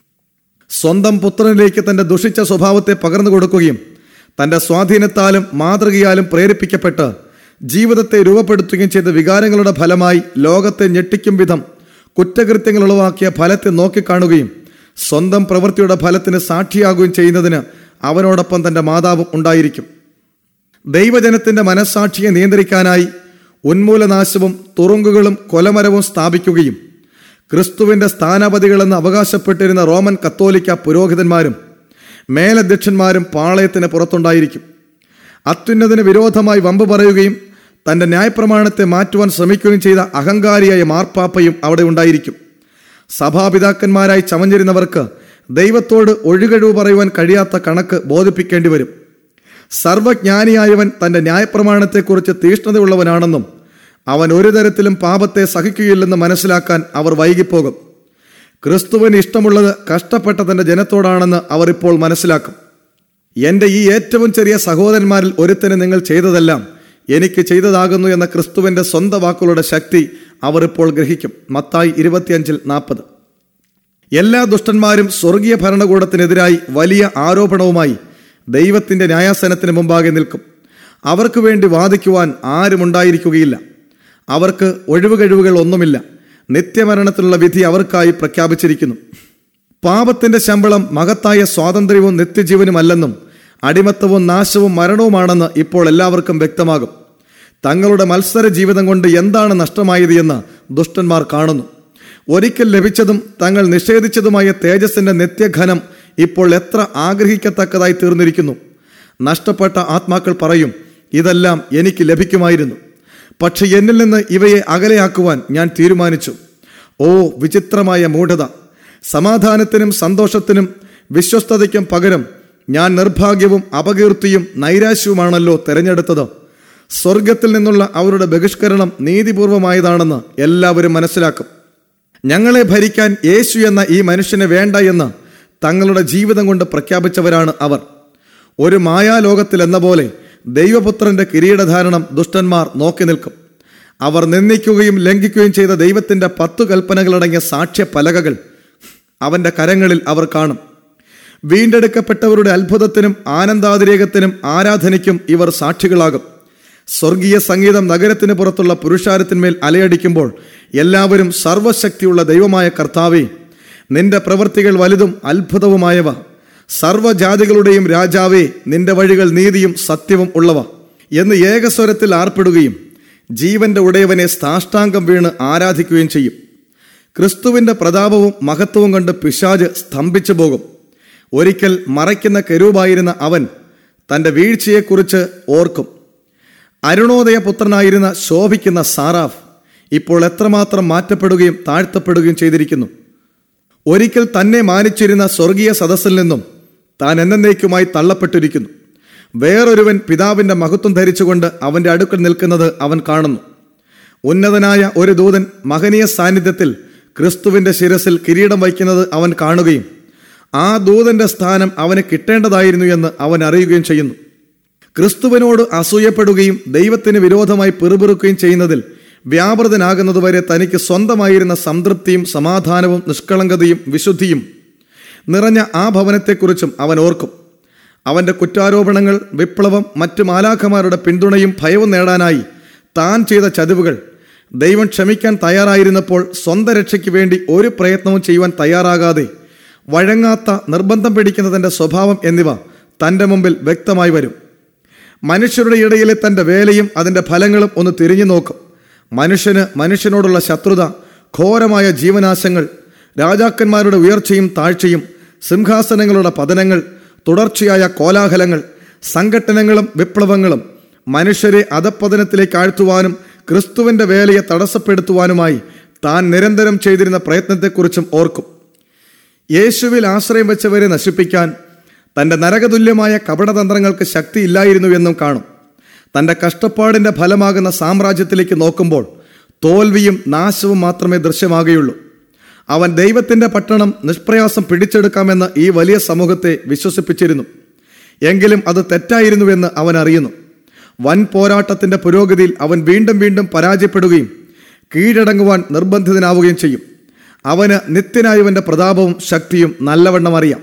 സ്വന്തം പുത്രനിലേക്ക് തന്റെ ദുഷിച്ച സ്വഭാവത്തെ പകർന്നു കൊടുക്കുകയും തന്റെ സ്വാധീനത്താലും മാതൃകയാലും പ്രേരിപ്പിക്കപ്പെട്ട് ജീവിതത്തെ രൂപപ്പെടുത്തുകയും ചെയ്ത വികാരങ്ങളുടെ ഫലമായി ലോകത്തെ ഞെട്ടിക്കും വിധം കുറ്റകൃത്യങ്ങൾ ഉളവാക്കിയ ഫലത്തെ നോക്കിക്കാണുകയും സ്വന്തം പ്രവൃത്തിയുടെ ഫലത്തിന് സാക്ഷിയാകുകയും ചെയ്യുന്നതിന് അവനോടൊപ്പം തന്റെ മാതാവും ഉണ്ടായിരിക്കും ദൈവജനത്തിന്റെ മനസ്സാക്ഷിയെ നിയന്ത്രിക്കാനായി ഉന്മൂലനാശവും തുറുങ്കുകളും കൊലമരവും സ്ഥാപിക്കുകയും ക്രിസ്തുവിന്റെ സ്ഥാനപതികളെന്ന് അവകാശപ്പെട്ടിരുന്ന റോമൻ കത്തോലിക്ക പുരോഹിതന്മാരും മേലധ്യക്ഷന്മാരും പാളയത്തിന് പുറത്തുണ്ടായിരിക്കും അത്യുന്നതിന് വിരോധമായി വമ്പ് പറയുകയും തന്റെ ന്യായപ്രമാണത്തെ മാറ്റുവാൻ ശ്രമിക്കുകയും ചെയ്ത അഹങ്കാരിയായ മാർപ്പാപ്പയും അവിടെ ഉണ്ടായിരിക്കും സഭാപിതാക്കന്മാരായി ചമഞ്ഞിരുന്നവർക്ക് ദൈവത്തോട് ഒഴുകഴിവ് പറയുവാൻ കഴിയാത്ത കണക്ക് ബോധിപ്പിക്കേണ്ടി വരും സർവജ്ഞാനിയായവൻ തന്റെ ന്യായപ്രമാണത്തെക്കുറിച്ച് തീഷ്ണതയുള്ളവനാണെന്നും അവൻ ഒരു തരത്തിലും പാപത്തെ സഹിക്കുകയില്ലെന്ന് മനസ്സിലാക്കാൻ അവർ വൈകിപ്പോകും ക്രിസ്തുവിന് ഇഷ്ടമുള്ളത് കഷ്ടപ്പെട്ട തന്റെ ജനത്തോടാണെന്ന് അവർ ഇപ്പോൾ മനസ്സിലാക്കും എന്റെ ഈ ഏറ്റവും ചെറിയ സഹോദരന്മാരിൽ ഒരുത്തന് നിങ്ങൾ ചെയ്തതെല്ലാം എനിക്ക് ചെയ്തതാകുന്നു എന്ന ക്രിസ്തുവിന്റെ സ്വന്തം വാക്കുകളുടെ ശക്തി അവർ ഇപ്പോൾ ഗ്രഹിക്കും മത്തായി ഇരുപത്തിയഞ്ചിൽ നാൽപ്പത് എല്ലാ ദുഷ്ടന്മാരും സ്വർഗീയ ഭരണകൂടത്തിനെതിരായി വലിയ ആരോപണവുമായി ദൈവത്തിന്റെ ന്യായാസനത്തിന് മുമ്പാകെ നിൽക്കും അവർക്ക് വേണ്ടി വാദിക്കുവാൻ ആരുമുണ്ടായിരിക്കുകയില്ല അവർക്ക് ഒഴിവുകഴിവുകൾ ഒന്നുമില്ല നിത്യമരണത്തിലുള്ള വിധി അവർക്കായി പ്രഖ്യാപിച്ചിരിക്കുന്നു പാപത്തിന്റെ ശമ്പളം മഹത്തായ സ്വാതന്ത്ര്യവും നിത്യജീവനുമല്ലെന്നും അടിമത്തവും നാശവും മരണവുമാണെന്ന് ഇപ്പോൾ എല്ലാവർക്കും വ്യക്തമാകും തങ്ങളുടെ മത്സര ജീവിതം കൊണ്ട് എന്താണ് നഷ്ടമായത് എന്ന് ദുഷ്ടന്മാർ കാണുന്നു ഒരിക്കൽ ലഭിച്ചതും തങ്ങൾ നിഷേധിച്ചതുമായ തേജസ്സിന്റെ നിത്യഘനം ഇപ്പോൾ എത്ര ആഗ്രഹിക്കത്തക്കതായി തീർന്നിരിക്കുന്നു നഷ്ടപ്പെട്ട ആത്മാക്കൾ പറയും ഇതെല്ലാം എനിക്ക് ലഭിക്കുമായിരുന്നു പക്ഷെ എന്നിൽ നിന്ന് ഇവയെ അകലെയാക്കുവാൻ ഞാൻ തീരുമാനിച്ചു ഓ വിചിത്രമായ മൂഢത സമാധാനത്തിനും സന്തോഷത്തിനും വിശ്വസ്തതയ്ക്കും പകരം ഞാൻ നിർഭാഗ്യവും അപകീർത്തിയും നൈരാശ്യവുമാണല്ലോ തെരഞ്ഞെടുത്തത് സ്വർഗത്തിൽ നിന്നുള്ള അവരുടെ ബഹിഷ്കരണം നീതിപൂർവമായതാണെന്ന് എല്ലാവരും മനസ്സിലാക്കും ഞങ്ങളെ ഭരിക്കാൻ യേശു എന്ന ഈ മനുഷ്യന് വേണ്ട എന്ന് തങ്ങളുടെ ജീവിതം കൊണ്ട് പ്രഖ്യാപിച്ചവരാണ് അവർ ഒരു മായാലോകത്തിൽ എന്ന പോലെ ദൈവപുത്രന്റെ കിരീടധാരണം ദുഷ്ടന്മാർ നോക്കി നിൽക്കും അവർ നിന്ദിക്കുകയും ലംഘിക്കുകയും ചെയ്ത ദൈവത്തിന്റെ പത്തു കൽപ്പനകളടങ്ങിയ സാക്ഷ്യ പലകകൾ അവന്റെ കരങ്ങളിൽ അവർ കാണും വീണ്ടെടുക്കപ്പെട്ടവരുടെ അത്ഭുതത്തിനും ആനന്ദാതിരേകത്തിനും ആരാധനയ്ക്കും ഇവർ സാക്ഷികളാകും സ്വർഗീയ സംഗീതം നഗരത്തിന് പുറത്തുള്ള പുരുഷാരത്തിന്മേൽ അലയടിക്കുമ്പോൾ എല്ലാവരും സർവശക്തിയുള്ള ദൈവമായ കർത്താവേ നിന്റെ പ്രവൃത്തികൾ വലുതും അത്ഭുതവുമായവ സർവ്വജാതികളുടെയും രാജാവേ നിന്റെ വഴികൾ നീതിയും സത്യവും ഉള്ളവ എന്ന് ഏകസ്വരത്തിൽ ആർപ്പിടുകയും ജീവന്റെ ഉടയവനെ സാഷ്ടാംഗം വീണ് ആരാധിക്കുകയും ചെയ്യും ക്രിസ്തുവിന്റെ പ്രതാപവും മഹത്വവും കണ്ട് പിശാജ് സ്തംഭിച്ചു പോകും ഒരിക്കൽ മറയ്ക്കുന്ന കെരൂപായിരുന്ന അവൻ തന്റെ വീഴ്ചയെക്കുറിച്ച് ഓർക്കും അരുണോദയ പുത്രനായിരുന്ന ശോഭിക്കുന്ന സാറാഫ് ഇപ്പോൾ എത്രമാത്രം മാറ്റപ്പെടുകയും താഴ്ത്തപ്പെടുകയും ചെയ്തിരിക്കുന്നു ഒരിക്കൽ തന്നെ മാനിച്ചിരുന്ന സ്വർഗീയ സദസ്സിൽ നിന്നും താൻ എന്നേക്കുമായി തള്ളപ്പെട്ടിരിക്കുന്നു വേറൊരുവൻ പിതാവിന്റെ മഹത്വം ധരിച്ചുകൊണ്ട് അവന്റെ അടുക്കൽ നിൽക്കുന്നത് അവൻ കാണുന്നു ഉന്നതനായ ഒരു ദൂതൻ മഹനീയ സാന്നിധ്യത്തിൽ ക്രിസ്തുവിന്റെ ശിരസിൽ കിരീടം വയ്ക്കുന്നത് അവൻ കാണുകയും ആ ദൂതന്റെ സ്ഥാനം അവന് കിട്ടേണ്ടതായിരുന്നു എന്ന് അവൻ അറിയുകയും ചെയ്യുന്നു ക്രിസ്തുവിനോട് അസൂയപ്പെടുകയും ദൈവത്തിന് വിരോധമായി പിറുപിറുക്കുകയും ചെയ്യുന്നതിൽ വ്യാപൃതനാകുന്നതുവരെ തനിക്ക് സ്വന്തമായിരുന്ന സംതൃപ്തിയും സമാധാനവും നിഷ്കളങ്കതയും വിശുദ്ധിയും നിറഞ്ഞ ആ ഭവനത്തെക്കുറിച്ചും അവൻ ഓർക്കും അവന്റെ കുറ്റാരോപണങ്ങൾ വിപ്ലവം മറ്റു മാലാഖമാരുടെ പിന്തുണയും ഭയവും നേടാനായി താൻ ചെയ്ത ചതിവുകൾ ദൈവം ക്ഷമിക്കാൻ തയ്യാറായിരുന്നപ്പോൾ സ്വന്തം രക്ഷയ്ക്ക് വേണ്ടി ഒരു പ്രയത്നവും ചെയ്യുവാൻ തയ്യാറാകാതെ വഴങ്ങാത്ത നിർബന്ധം പിടിക്കുന്നതിൻ്റെ സ്വഭാവം എന്നിവ തൻ്റെ മുമ്പിൽ വ്യക്തമായി വരും മനുഷ്യരുടെ ഇടയിലെ തൻ്റെ വേലയും അതിൻ്റെ ഫലങ്ങളും ഒന്ന് തിരിഞ്ഞു നോക്കും മനുഷ്യന് മനുഷ്യനോടുള്ള ശത്രുത ഘോരമായ ജീവനാശങ്ങൾ രാജാക്കന്മാരുടെ ഉയർച്ചയും താഴ്ചയും സിംഹാസനങ്ങളുടെ പതനങ്ങൾ തുടർച്ചയായ കോലാഹലങ്ങൾ സംഘട്ടനങ്ങളും വിപ്ലവങ്ങളും മനുഷ്യരെ അധപ്പതനത്തിലേക്ക് ആഴ്ത്തുവാനും ക്രിസ്തുവിന്റെ വേലയെ തടസ്സപ്പെടുത്തുവാനുമായി താൻ നിരന്തരം ചെയ്തിരുന്ന പ്രയത്നത്തെക്കുറിച്ചും ഓർക്കും യേശുവിൽ ആശ്രയം വെച്ചവരെ നശിപ്പിക്കാൻ തന്റെ നരകതുല്യമായ കപടതന്ത്രങ്ങൾക്ക് ശക്തിയില്ലായിരുന്നു എന്നും കാണും തന്റെ കഷ്ടപ്പാടിന്റെ ഫലമാകുന്ന സാമ്രാജ്യത്തിലേക്ക് നോക്കുമ്പോൾ തോൽവിയും നാശവും മാത്രമേ ദൃശ്യമാകുകയുള്ളൂ അവൻ ദൈവത്തിന്റെ പട്ടണം നിഷ്പ്രയാസം പിടിച്ചെടുക്കാമെന്ന് ഈ വലിയ സമൂഹത്തെ വിശ്വസിപ്പിച്ചിരുന്നു എങ്കിലും അത് തെറ്റായിരുന്നുവെന്ന് അവൻ അറിയുന്നു വൻ പോരാട്ടത്തിന്റെ പുരോഗതിയിൽ അവൻ വീണ്ടും വീണ്ടും പരാജയപ്പെടുകയും കീഴടങ്ങുവാൻ നിർബന്ധിതനാവുകയും ചെയ്യും അവന് നിത്യനായവന്റെ പ്രതാപവും ശക്തിയും നല്ലവണ്ണം അറിയാം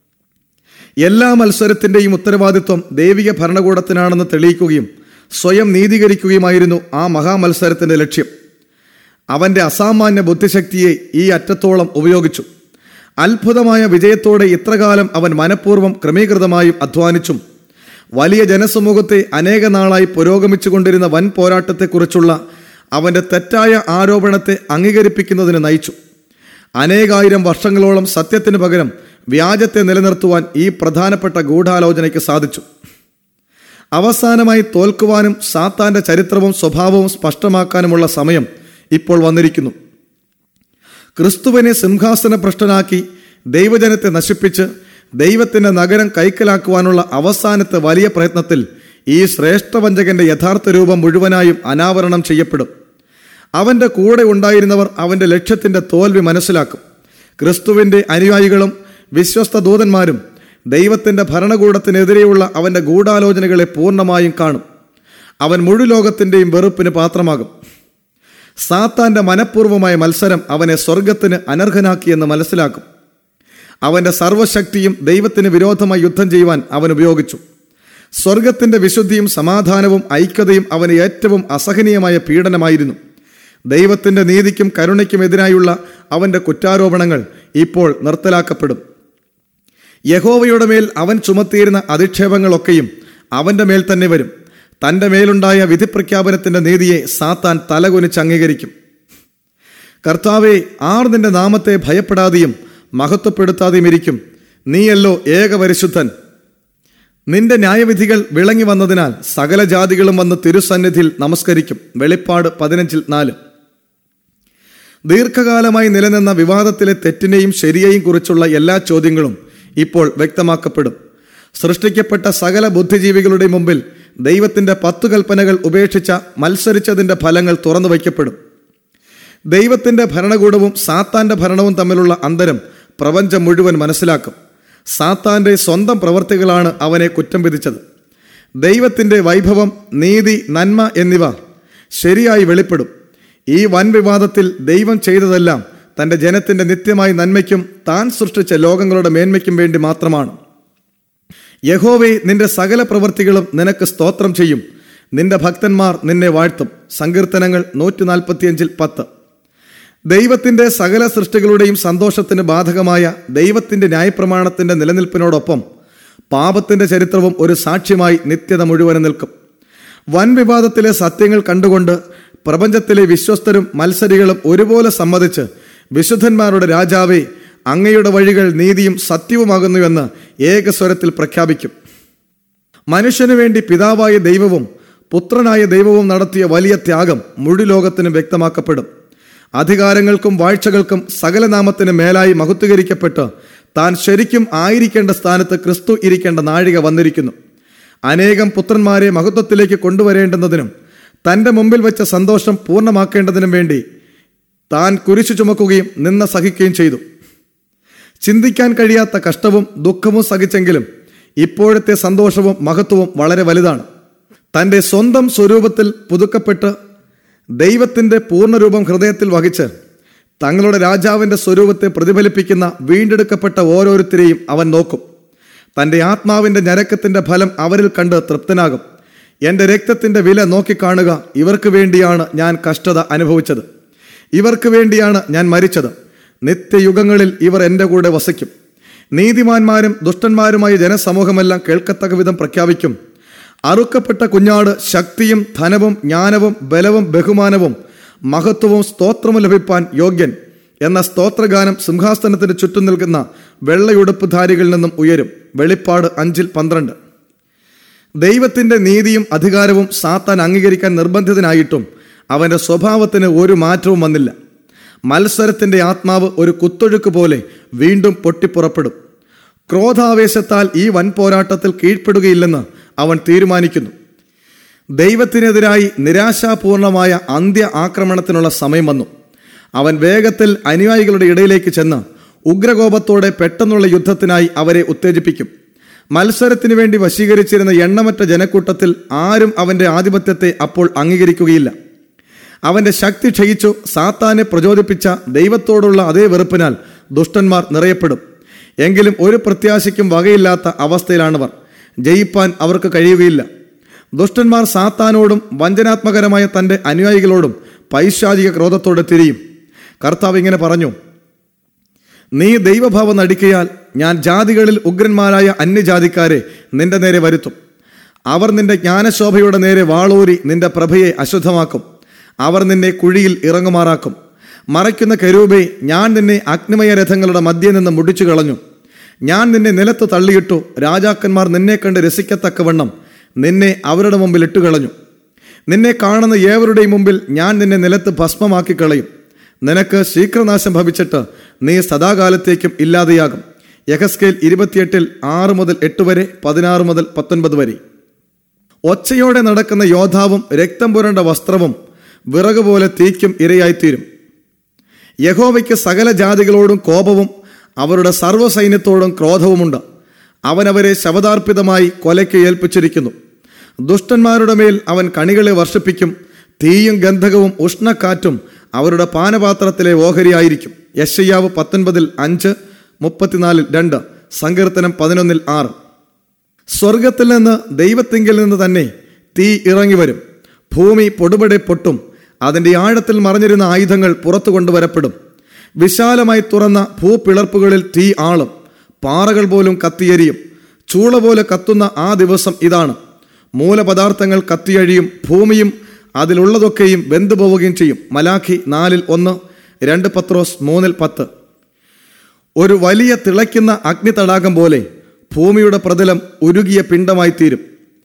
എല്ലാ മത്സരത്തിന്റെയും ഉത്തരവാദിത്വം ദൈവിക ഭരണകൂടത്തിനാണെന്ന് തെളിയിക്കുകയും സ്വയം നീതീകരിക്കുകയുമായിരുന്നു ആ മഹാമത്സരത്തിന്റെ ലക്ഷ്യം അവന്റെ അസാമാന്യ ബുദ്ധിശക്തിയെ ഈ അറ്റത്തോളം ഉപയോഗിച്ചു അത്ഭുതമായ വിജയത്തോടെ ഇത്രകാലം അവൻ മനഃപൂർവ്വം ക്രമീകൃതമായും അധ്വാനിച്ചും വലിയ ജനസമൂഹത്തെ അനേക നാളായി പുരോഗമിച്ചുകൊണ്ടിരുന്ന വൻ പോരാട്ടത്തെക്കുറിച്ചുള്ള അവന്റെ തെറ്റായ ആരോപണത്തെ അംഗീകരിപ്പിക്കുന്നതിന് നയിച്ചു അനേകായിരം വർഷങ്ങളോളം സത്യത്തിന് പകരം വ്യാജത്തെ നിലനിർത്തുവാൻ ഈ പ്രധാനപ്പെട്ട ഗൂഢാലോചനയ്ക്ക് സാധിച്ചു അവസാനമായി തോൽക്കുവാനും സാത്താന്റെ ചരിത്രവും സ്വഭാവവും സ്പഷ്ടമാക്കാനുമുള്ള സമയം ഇപ്പോൾ വന്നിരിക്കുന്നു ക്രിസ്തുവിനെ സിംഹാസനഭ്രഷ്ടനാക്കി ദൈവജനത്തെ നശിപ്പിച്ച് ദൈവത്തിന്റെ നഗരം കൈക്കലാക്കുവാനുള്ള അവസാനത്തെ വലിയ പ്രയത്നത്തിൽ ഈ ശ്രേഷ്ഠവഞ്ചകന്റെ യഥാർത്ഥ രൂപം മുഴുവനായും അനാവരണം ചെയ്യപ്പെടും അവന്റെ കൂടെ ഉണ്ടായിരുന്നവർ അവന്റെ ലക്ഷ്യത്തിന്റെ തോൽവി മനസ്സിലാക്കും ക്രിസ്തുവിന്റെ അനുയായികളും വിശ്വസ്ത ദൂതന്മാരും ദൈവത്തിന്റെ ഭരണകൂടത്തിനെതിരെയുള്ള അവന്റെ ഗൂഢാലോചനകളെ പൂർണ്ണമായും കാണും അവൻ മുഴുലോകത്തിന്റെയും വെറുപ്പിന് പാത്രമാകും സാത്താന്റെ മനഃപൂർവമായ മത്സരം അവനെ സ്വർഗത്തിന് അനർഹനാക്കിയെന്ന് മനസ്സിലാക്കും അവന്റെ സർവശക്തിയും ദൈവത്തിന് വിരോധമായി യുദ്ധം ചെയ്യുവാൻ അവൻ ഉപയോഗിച്ചു സ്വർഗത്തിന്റെ വിശുദ്ധിയും സമാധാനവും ഐക്യതയും അവന് ഏറ്റവും അസഹനീയമായ പീഡനമായിരുന്നു ദൈവത്തിന്റെ നീതിക്കും കരുണയ്ക്കും എതിരായുള്ള അവന്റെ കുറ്റാരോപണങ്ങൾ ഇപ്പോൾ നിർത്തലാക്കപ്പെടും യഹോവയുടെ മേൽ അവൻ ചുമത്തിയിരുന്ന അധിക്ഷേപങ്ങളൊക്കെയും അവന്റെ മേൽ തന്നെ വരും തന്റെ മേലുണ്ടായ വിധിപ്രഖ്യാപനത്തിന്റെ നീതിയെ സാത്താൻ തലകുനിച്ച് അംഗീകരിക്കും കർത്താവെ ആർ നിന്റെ നാമത്തെ ഭയപ്പെടാതെയും മഹത്വപ്പെടുത്താതെയും ഇരിക്കും നീയല്ലോ ഏകപരിശുദ്ധൻ നിന്റെ ന്യായവിധികൾ വിളങ്ങി വന്നതിനാൽ സകല ജാതികളും വന്ന് തിരുസന്നിധിയിൽ നമസ്കരിക്കും വെളിപ്പാട് പതിനഞ്ചിൽ നാല് ദീർഘകാലമായി നിലനിന്ന വിവാദത്തിലെ തെറ്റിനെയും ശരിയെയും കുറിച്ചുള്ള എല്ലാ ചോദ്യങ്ങളും ഇപ്പോൾ വ്യക്തമാക്കപ്പെടും സൃഷ്ടിക്കപ്പെട്ട സകല ബുദ്ധിജീവികളുടെ മുമ്പിൽ ദൈവത്തിന്റെ പത്തു കൽപ്പനകൾ ഉപേക്ഷിച്ച മത്സരിച്ചതിന്റെ ഫലങ്ങൾ തുറന്നു വയ്ക്കപ്പെടും ദൈവത്തിന്റെ ഭരണകൂടവും സാത്താന്റെ ഭരണവും തമ്മിലുള്ള അന്തരം പ്രപഞ്ചം മുഴുവൻ മനസ്സിലാക്കും സാത്താന്റെ സ്വന്തം പ്രവർത്തികളാണ് അവനെ കുറ്റം വിധിച്ചത് ദൈവത്തിന്റെ വൈഭവം നീതി നന്മ എന്നിവ ശരിയായി വെളിപ്പെടും ഈ വൻ വിവാദത്തിൽ ദൈവം ചെയ്തതെല്ലാം തന്റെ ജനത്തിന്റെ നിത്യമായ നന്മയ്ക്കും താൻ സൃഷ്ടിച്ച ലോകങ്ങളുടെ മേന്മയ്ക്കും വേണ്ടി മാത്രമാണ് യഹോവേ നിന്റെ സകല പ്രവൃത്തികളും നിനക്ക് സ്തോത്രം ചെയ്യും നിന്റെ ഭക്തന്മാർ നിന്നെ വാഴ്ത്തും സങ്കീർത്തനങ്ങൾ നൂറ്റി നാൽപ്പത്തിയഞ്ചിൽ പത്ത് ദൈവത്തിന്റെ സകല സൃഷ്ടികളുടെയും സന്തോഷത്തിന് ബാധകമായ ദൈവത്തിന്റെ ന്യായപ്രമാണത്തിന്റെ നിലനിൽപ്പിനോടൊപ്പം പാപത്തിന്റെ ചരിത്രവും ഒരു സാക്ഷ്യമായി നിത്യത മുഴുവനും നിൽക്കും വൻ വിവാദത്തിലെ സത്യങ്ങൾ കണ്ടുകൊണ്ട് പ്രപഞ്ചത്തിലെ വിശ്വസ്തരും മത്സരികളും ഒരുപോലെ സമ്മതിച്ച് വിശുദ്ധന്മാരുടെ രാജാവേ അങ്ങയുടെ വഴികൾ നീതിയും സത്യവുമാകുന്നുവെന്ന് ഏകസ്വരത്തിൽ പ്രഖ്യാപിക്കും മനുഷ്യനു വേണ്ടി പിതാവായ ദൈവവും പുത്രനായ ദൈവവും നടത്തിയ വലിയ ത്യാഗം മുഴു ലോകത്തിനും വ്യക്തമാക്കപ്പെടും അധികാരങ്ങൾക്കും വാഴ്ചകൾക്കും സകല നാമത്തിന് മേലായി മഹത്വീകരിക്കപ്പെട്ട് താൻ ശരിക്കും ആയിരിക്കേണ്ട സ്ഥാനത്ത് ക്രിസ്തു ഇരിക്കേണ്ട നാഴിക വന്നിരിക്കുന്നു അനേകം പുത്രന്മാരെ മഹത്വത്തിലേക്ക് കൊണ്ടുവരേണ്ടുന്നതിനും തന്റെ മുമ്പിൽ വെച്ച സന്തോഷം പൂർണ്ണമാക്കേണ്ടതിനും വേണ്ടി താൻ കുരിശു ചുമക്കുകയും നിന്ന സഹിക്കുകയും ചെയ്തു ചിന്തിക്കാൻ കഴിയാത്ത കഷ്ടവും ദുഃഖവും സഹിച്ചെങ്കിലും ഇപ്പോഴത്തെ സന്തോഷവും മഹത്വവും വളരെ വലുതാണ് തന്റെ സ്വന്തം സ്വരൂപത്തിൽ പുതുക്കപ്പെട്ട് ദൈവത്തിന്റെ പൂർണ്ണരൂപം ഹൃദയത്തിൽ വഹിച്ച് തങ്ങളുടെ രാജാവിന്റെ സ്വരൂപത്തെ പ്രതിഫലിപ്പിക്കുന്ന വീണ്ടെടുക്കപ്പെട്ട ഓരോരുത്തരെയും അവൻ നോക്കും തന്റെ ആത്മാവിന്റെ ഞരക്കത്തിന്റെ ഫലം അവരിൽ കണ്ട് തൃപ്തനാകും എന്റെ രക്തത്തിന്റെ വില നോക്കിക്കാണുക ഇവർക്ക് വേണ്ടിയാണ് ഞാൻ കഷ്ടത അനുഭവിച്ചത് ഇവർക്ക് വേണ്ടിയാണ് ഞാൻ മരിച്ചത് നിത്യയുഗങ്ങളിൽ ഇവർ എൻ്റെ കൂടെ വസിക്കും നീതിമാന്മാരും ദുഷ്ടന്മാരുമായ ജനസമൂഹമെല്ലാം കേൾക്കത്തക്ക വിധം പ്രഖ്യാപിക്കും അറുക്കപ്പെട്ട കുഞ്ഞാട് ശക്തിയും ധനവും ജ്ഞാനവും ബലവും ബഹുമാനവും മഹത്വവും സ്തോത്രവും ലഭിപ്പാൻ യോഗ്യൻ എന്ന സ്തോത്രഗാനം സിംഹാസനത്തിന് ചുറ്റും നിൽക്കുന്ന വെള്ളയുടുപ്പുധാരികളിൽ നിന്നും ഉയരും വെളിപ്പാട് അഞ്ചിൽ പന്ത്രണ്ട് ദൈവത്തിന്റെ നീതിയും അധികാരവും സാത്താൻ അംഗീകരിക്കാൻ നിർബന്ധിതനായിട്ടും അവന്റെ സ്വഭാവത്തിന് ഒരു മാറ്റവും വന്നില്ല മത്സരത്തിന്റെ ആത്മാവ് ഒരു കുത്തൊഴുക്ക് പോലെ വീണ്ടും പൊട്ടിപ്പുറപ്പെടും ക്രോധാവേശത്താൽ ഈ വൻ പോരാട്ടത്തിൽ കീഴ്പ്പെടുകയില്ലെന്ന് അവൻ തീരുമാനിക്കുന്നു ദൈവത്തിനെതിരായി നിരാശാപൂർണമായ അന്ത്യ ആക്രമണത്തിനുള്ള സമയം വന്നു അവൻ വേഗത്തിൽ അനുയായികളുടെ ഇടയിലേക്ക് ചെന്ന് ഉഗ്രകോപത്തോടെ പെട്ടെന്നുള്ള യുദ്ധത്തിനായി അവരെ ഉത്തേജിപ്പിക്കും മത്സരത്തിനു വേണ്ടി വശീകരിച്ചിരുന്ന എണ്ണമറ്റ ജനക്കൂട്ടത്തിൽ ആരും അവന്റെ ആധിപത്യത്തെ അപ്പോൾ അംഗീകരിക്കുകയില്ല അവന്റെ ശക്തി ക്ഷയിച്ചു സാത്താനെ പ്രചോദിപ്പിച്ച ദൈവത്തോടുള്ള അതേ വെറുപ്പിനാൽ ദുഷ്ടന്മാർ നിറയപ്പെടും എങ്കിലും ഒരു പ്രത്യാശയ്ക്കും വകയില്ലാത്ത അവസ്ഥയിലാണവർ ജയിപ്പാൻ അവർക്ക് കഴിയുകയില്ല ദുഷ്ടന്മാർ സാത്താനോടും വഞ്ചനാത്മകരമായ തന്റെ അനുയായികളോടും പൈശാചിക ക്രോധത്തോടെ തിരിയും കർത്താവ് ഇങ്ങനെ പറഞ്ഞു നീ ദൈവഭാവം നടിക്കയാൽ ഞാൻ ജാതികളിൽ ഉഗ്രന്മാരായ അന്യജാതിക്കാരെ നിന്റെ നേരെ വരുത്തും അവർ നിന്റെ ജ്ഞാനശോഭയുടെ നേരെ വാളൂരി നിന്റെ പ്രഭയെ അശുദ്ധമാക്കും അവർ നിന്നെ കുഴിയിൽ ഇറങ്ങുമാറാക്കും മറയ്ക്കുന്ന കരൂപേ ഞാൻ നിന്നെ അഗ്നിമയ രഥങ്ങളുടെ മധ്യേ നിന്ന് മുടിച്ചു കളഞ്ഞു ഞാൻ നിന്നെ നിലത്ത് തള്ളിയിട്ടു രാജാക്കന്മാർ നിന്നെ കണ്ട് രസിക്കത്തക്കവണ്ണം നിന്നെ അവരുടെ മുമ്പിൽ ഇട്ടുകളഞ്ഞു നിന്നെ കാണുന്ന ഏവരുടെയും മുമ്പിൽ ഞാൻ നിന്നെ നിലത്ത് ഭസ്മമാക്കി കളയും നിനക്ക് ശീഘ്രനാശം ഭവിച്ചിട്ട് നീ സദാകാലത്തേക്കും ഇല്ലാതെയാകും യഹസ്കേൽ ഇരുപത്തിയെട്ടിൽ ആറ് മുതൽ എട്ട് വരെ പതിനാറ് മുതൽ പത്തൊൻപത് വരെ ഒച്ചയോടെ നടക്കുന്ന യോദ്ധാവും രക്തം പുരണ്ട വസ്ത്രവും വിറക് പോലെ തീക്കും ഇരയായിത്തീരും യഹോവയ്ക്ക് സകല ജാതികളോടും കോപവും അവരുടെ സർവ്വസൈന്യത്തോടും ക്രോധവുമുണ്ട് അവനവരെ ശവദാർപ്പിതമായി കൊലയ്ക്ക് ഏൽപ്പിച്ചിരിക്കുന്നു ദുഷ്ടന്മാരുടെ മേൽ അവൻ കണികളെ വർഷിപ്പിക്കും തീയും ഗന്ധകവും ഉഷ്ണക്കാറ്റും അവരുടെ പാനപാത്രത്തിലെ ഓഹരിയായിരിക്കും യശയ്യാവ് പത്തൊൻപതിൽ അഞ്ച് മുപ്പത്തിനാലിൽ രണ്ട് സങ്കീർത്തനം പതിനൊന്നിൽ ആറ് സ്വർഗത്തിൽ നിന്ന് ദൈവത്തിങ്കിൽ നിന്ന് തന്നെ തീ ഇറങ്ങി വരും ഭൂമി പൊടുപടെ പൊട്ടും അതിൻ്റെ ആഴത്തിൽ മറഞ്ഞിരുന്ന ആയുധങ്ങൾ പുറത്തു കൊണ്ടുവരപ്പെടും വിശാലമായി തുറന്ന ഭൂപിളർപ്പുകളിൽ തീ ആളും പാറകൾ പോലും കത്തിയരിയും ചൂള പോലെ കത്തുന്ന ആ ദിവസം ഇതാണ് മൂലപദാർത്ഥങ്ങൾ കത്തിയഴിയും ഭൂമിയും അതിലുള്ളതൊക്കെയും വെന്തുപോവുകയും ചെയ്യും മലാഖി നാലിൽ ഒന്ന് രണ്ട് പത്രോസ് മൂന്നിൽ പത്ത് ഒരു വലിയ തിളയ്ക്കുന്ന അഗ്നി തടാകം പോലെ ഭൂമിയുടെ പ്രതലം ഉരുകിയ പിണ്ടമായി തീരും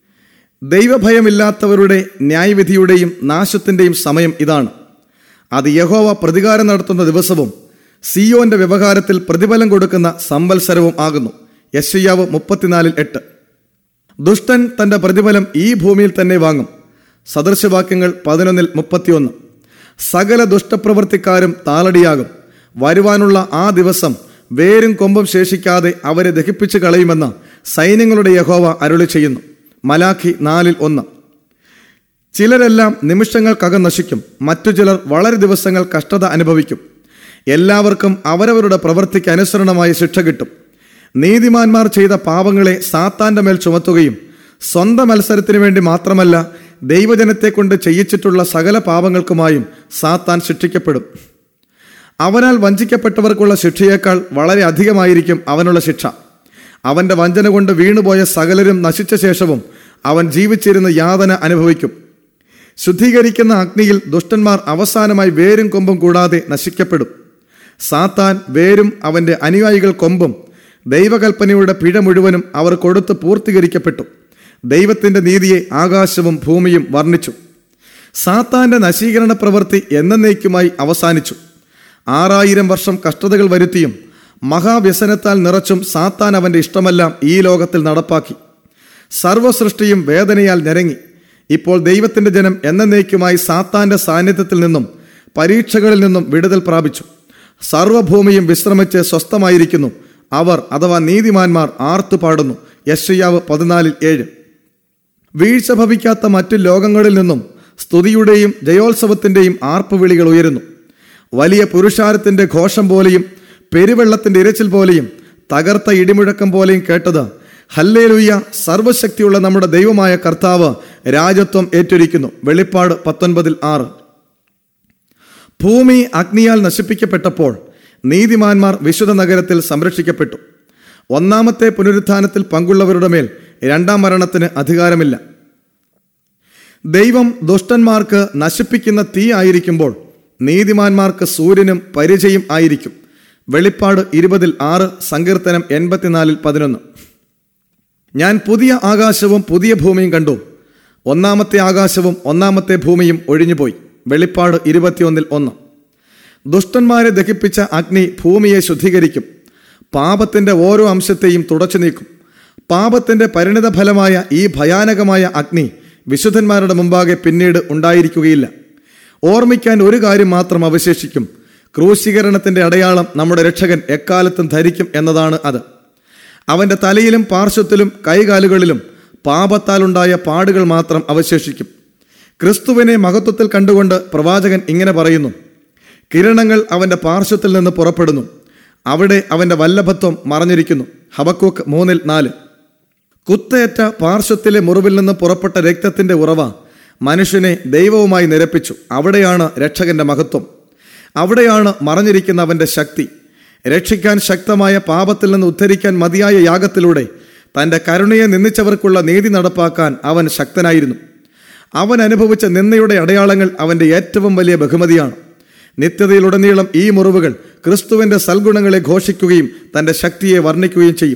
ദൈവഭയമില്ലാത്തവരുടെ ന്യായവിധിയുടെയും നാശത്തിന്റെയും സമയം ഇതാണ് അത് യഹോവ പ്രതികാരം നടത്തുന്ന ദിവസവും സിയോന്റെ വ്യവഹാരത്തിൽ പ്രതിഫലം കൊടുക്കുന്ന സംവത്സരവും ആകുന്നു യശയ്യാവ് മുപ്പത്തിനാലിൽ എട്ട് ദുഷ്ടൻ തന്റെ പ്രതിഫലം ഈ ഭൂമിയിൽ തന്നെ വാങ്ങും സദൃശവാക്യങ്ങൾ പതിനൊന്നിൽ മുപ്പത്തിയൊന്ന് സകല ദുഷ്ടപ്രവൃത്തിക്കാരും താളടിയാകും വരുവാനുള്ള ആ ദിവസം വേരും കൊമ്പും ശേഷിക്കാതെ അവരെ ദഹിപ്പിച്ചു കളയുമെന്ന് സൈന്യങ്ങളുടെ യഹോവ അരുളി ചെയ്യുന്നു മലാഖി നാലിൽ ഒന്ന് ചിലരെല്ലാം നിമിഷങ്ങൾക്കകം നശിക്കും മറ്റു ചിലർ വളരെ ദിവസങ്ങൾ കഷ്ടത അനുഭവിക്കും എല്ലാവർക്കും അവരവരുടെ പ്രവൃത്തിക്ക് അനുസരണമായി ശിക്ഷ കിട്ടും നീതിമാന്മാർ ചെയ്ത പാപങ്ങളെ സാത്താന്റെ മേൽ ചുമത്തുകയും സ്വന്തം മത്സരത്തിനു വേണ്ടി മാത്രമല്ല ദൈവജനത്തെ കൊണ്ട് ചെയ്യിച്ചിട്ടുള്ള സകല പാപങ്ങൾക്കുമായും സാത്താൻ ശിക്ഷിക്കപ്പെടും അവനാൽ വഞ്ചിക്കപ്പെട്ടവർക്കുള്ള ശിക്ഷയേക്കാൾ വളരെ അധികമായിരിക്കും അവനുള്ള ശിക്ഷ അവന്റെ വഞ്ചന കൊണ്ട് വീണുപോയ സകലരും നശിച്ച ശേഷവും അവൻ ജീവിച്ചിരുന്ന് യാതന അനുഭവിക്കും ശുദ്ധീകരിക്കുന്ന അഗ്നിയിൽ ദുഷ്ടന്മാർ അവസാനമായി വേരും കൊമ്പും കൂടാതെ നശിക്കപ്പെടും സാത്താൻ വേരും അവന്റെ അനുയായികൾ കൊമ്പും ദൈവകൽപ്പനയുടെ പിഴ മുഴുവനും അവർ കൊടുത്ത് പൂർത്തീകരിക്കപ്പെട്ടു ദൈവത്തിന്റെ നീതിയെ ആകാശവും ഭൂമിയും വർണ്ണിച്ചു സാത്താന്റെ നശീകരണ പ്രവൃത്തി എന്നേക്കുമായി അവസാനിച്ചു ആറായിരം വർഷം കഷ്ടതകൾ വരുത്തിയും മഹാവ്യസനത്താൽ നിറച്ചും സാത്താൻ അവന്റെ ഇഷ്ടമെല്ലാം ഈ ലോകത്തിൽ നടപ്പാക്കി സർവസൃഷ്ടിയും വേദനയാൽ ഞരങ്ങി ഇപ്പോൾ ദൈവത്തിന്റെ ജനം എന്നേക്കുമായി സാത്താന്റെ സാന്നിധ്യത്തിൽ നിന്നും പരീക്ഷകളിൽ നിന്നും വിടുതൽ പ്രാപിച്ചു സർവഭൂമിയും വിശ്രമിച്ച് സ്വസ്ഥമായിരിക്കുന്നു അവർ അഥവാ നീതിമാന്മാർ ആർത്തു പാടുന്നു യശയ്യാവ് പതിനാലിൽ ഏഴ് വീഴ്ച ഭവിക്കാത്ത മറ്റു ലോകങ്ങളിൽ നിന്നും സ്തുതിയുടെയും ജയോത്സവത്തിന്റെയും ആർപ്പുവിളികൾ ഉയരുന്നു വലിയ പുരുഷാരത്തിന്റെ ഘോഷം പോലെയും പെരുവെള്ളത്തിന്റെ ഇരച്ചിൽ പോലെയും തകർത്ത ഇടിമുഴക്കം പോലെയും കേട്ടത് ഹല്ലേലൂയ സർവശക്തിയുള്ള നമ്മുടെ ദൈവമായ കർത്താവ് രാജത്വം ഏറ്റൊരിക്കുന്നു വെളിപ്പാട് പത്തൊൻപതിൽ ആറ് ഭൂമി അഗ്നിയാൽ നശിപ്പിക്കപ്പെട്ടപ്പോൾ നീതിമാന്മാർ വിശുദ്ധ നഗരത്തിൽ സംരക്ഷിക്കപ്പെട്ടു ഒന്നാമത്തെ പുനരുത്ഥാനത്തിൽ പങ്കുള്ളവരുടെ മേൽ രണ്ടാം മരണത്തിന് അധികാരമില്ല ദൈവം ദുഷ്ടന്മാർക്ക് നശിപ്പിക്കുന്ന തീ ആയിരിക്കുമ്പോൾ നീതിമാന്മാർക്ക് സൂര്യനും പരിചയം ആയിരിക്കും വെളിപ്പാട് ഇരുപതിൽ ആറ് സങ്കീർത്തനം എൺപത്തിനാലിൽ പതിനൊന്ന് ഞാൻ പുതിയ ആകാശവും പുതിയ ഭൂമിയും കണ്ടു ഒന്നാമത്തെ ആകാശവും ഒന്നാമത്തെ ഭൂമിയും ഒഴിഞ്ഞുപോയി വെളിപ്പാട് ഇരുപത്തിയൊന്നിൽ ഒന്ന് ദുഷ്ടന്മാരെ ദഹിപ്പിച്ച അഗ്നി ഭൂമിയെ ശുദ്ധീകരിക്കും പാപത്തിന്റെ ഓരോ അംശത്തെയും തുടച്ചു നീക്കും പാപത്തിന്റെ പരിണിത ഫലമായ ഈ ഭയാനകമായ അഗ്നി വിശുദ്ധന്മാരുടെ മുമ്പാകെ പിന്നീട് ഉണ്ടായിരിക്കുകയില്ല ഓർമ്മിക്കാൻ ഒരു കാര്യം മാത്രം അവശേഷിക്കും ക്രൂശീകരണത്തിന്റെ അടയാളം നമ്മുടെ രക്ഷകൻ എക്കാലത്തും ധരിക്കും എന്നതാണ് അത് അവന്റെ തലയിലും പാർശ്വത്തിലും കൈകാലുകളിലും പാപത്താലുണ്ടായ പാടുകൾ മാത്രം അവശേഷിക്കും ക്രിസ്തുവിനെ മഹത്വത്തിൽ കണ്ടുകൊണ്ട് പ്രവാചകൻ ഇങ്ങനെ പറയുന്നു കിരണങ്ങൾ അവന്റെ പാർശ്വത്തിൽ നിന്ന് പുറപ്പെടുന്നു അവിടെ അവന്റെ വല്ലഭത്വം മറഞ്ഞിരിക്കുന്നു ഹബക്കൂക്ക് മൂന്നിൽ നാല് കുത്തേറ്റ പാർശ്വത്തിലെ മുറിവിൽ നിന്ന് പുറപ്പെട്ട രക്തത്തിന്റെ ഉറവ മനുഷ്യനെ ദൈവവുമായി നിരപ്പിച്ചു അവിടെയാണ് രക്ഷകന്റെ മഹത്വം അവിടെയാണ് മറഞ്ഞിരിക്കുന്ന അവന്റെ ശക്തി രക്ഷിക്കാൻ ശക്തമായ പാപത്തിൽ നിന്ന് ഉദ്ധരിക്കാൻ മതിയായ യാഗത്തിലൂടെ തന്റെ കരുണയെ നിന്ദിച്ചവർക്കുള്ള നീതി നടപ്പാക്കാൻ അവൻ ശക്തനായിരുന്നു അവൻ അനുഭവിച്ച നിന്ദയുടെ അടയാളങ്ങൾ അവന്റെ ഏറ്റവും വലിയ ബഹുമതിയാണ് നിത്യതയിലുടനീളം ഈ മുറിവുകൾ ക്രിസ്തുവിന്റെ സൽഗുണങ്ങളെ ഘോഷിക്കുകയും തന്റെ ശക്തിയെ വർണ്ണിക്കുകയും ചെയ്യും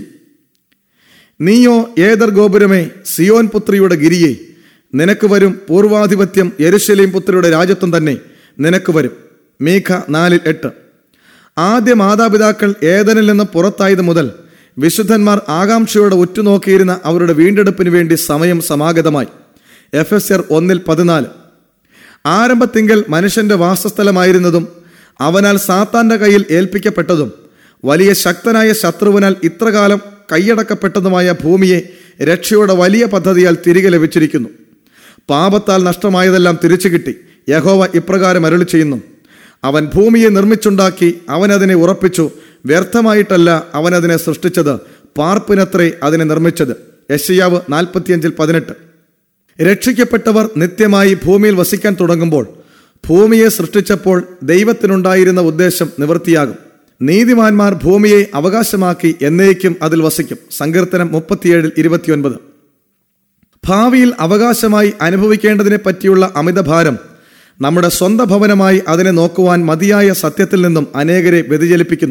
നീയോ ഏതർ ഗോപുരമേ സിയോൻ പുത്രിയുടെ ഗിരിയെ നിനക്ക് വരും പൂർവാധിപത്യം യെരുശലേം പുത്രിയുടെ രാജ്യത്വം തന്നെ നിനക്ക് വരും മീഖ നാലിൽ എട്ട് ആദ്യ മാതാപിതാക്കൾ ഏതനിൽ നിന്ന് പുറത്തായത് മുതൽ വിശുദ്ധന്മാർ ആകാംക്ഷയോടെ ഉറ്റുനോക്കിയിരുന്ന അവരുടെ വീണ്ടെടുപ്പിന് വേണ്ടി സമയം സമാഗതമായി എഫ് എസ് ആർ ഒന്നിൽ പതിനാല് ആരംഭത്തിങ്കൽ മനുഷ്യന്റെ വാസസ്ഥലമായിരുന്നതും അവനാൽ സാത്താന്റെ കയ്യിൽ ഏൽപ്പിക്കപ്പെട്ടതും വലിയ ശക്തനായ ശത്രുവിനാൽ ഇത്രകാലം കൈയടക്കപ്പെട്ടതുമായ ഭൂമിയെ രക്ഷയുടെ വലിയ പദ്ധതിയാൽ തിരികെ ലഭിച്ചിരിക്കുന്നു പാപത്താൽ നഷ്ടമായതെല്ലാം തിരിച്ചു കിട്ടി യഹോവ ഇപ്രകാരം അരുളി ചെയ്യുന്നു അവൻ ഭൂമിയെ നിർമ്മിച്ചുണ്ടാക്കി അവൻ അതിനെ ഉറപ്പിച്ചു വ്യർത്ഥമായിട്ടല്ല അവൻ അതിനെ സൃഷ്ടിച്ചത് പാർപ്പിനത്രേ അതിനെ നിർമ്മിച്ചത് യശയാവ് നാൽപ്പത്തിയഞ്ചിൽ പതിനെട്ട് രക്ഷിക്കപ്പെട്ടവർ നിത്യമായി ഭൂമിയിൽ വസിക്കാൻ തുടങ്ങുമ്പോൾ ഭൂമിയെ സൃഷ്ടിച്ചപ്പോൾ ദൈവത്തിനുണ്ടായിരുന്ന ഉദ്ദേശം നിവൃത്തിയാകും നീതിമാന്മാർ ഭൂമിയെ അവകാശമാക്കി എന്നേക്കും അതിൽ വസിക്കും സങ്കീർത്തനം മുപ്പത്തിയേഴിൽ ഇരുപത്തിയൊൻപത് ഭാവിയിൽ അവകാശമായി അനുഭവിക്കേണ്ടതിനെ പറ്റിയുള്ള അമിതഭാരം നമ്മുടെ സ്വന്തം ഭവനമായി അതിനെ നോക്കുവാൻ മതിയായ സത്യത്തിൽ നിന്നും അനേകരെ വ്യതിചലിപ്പിക്കുന്നു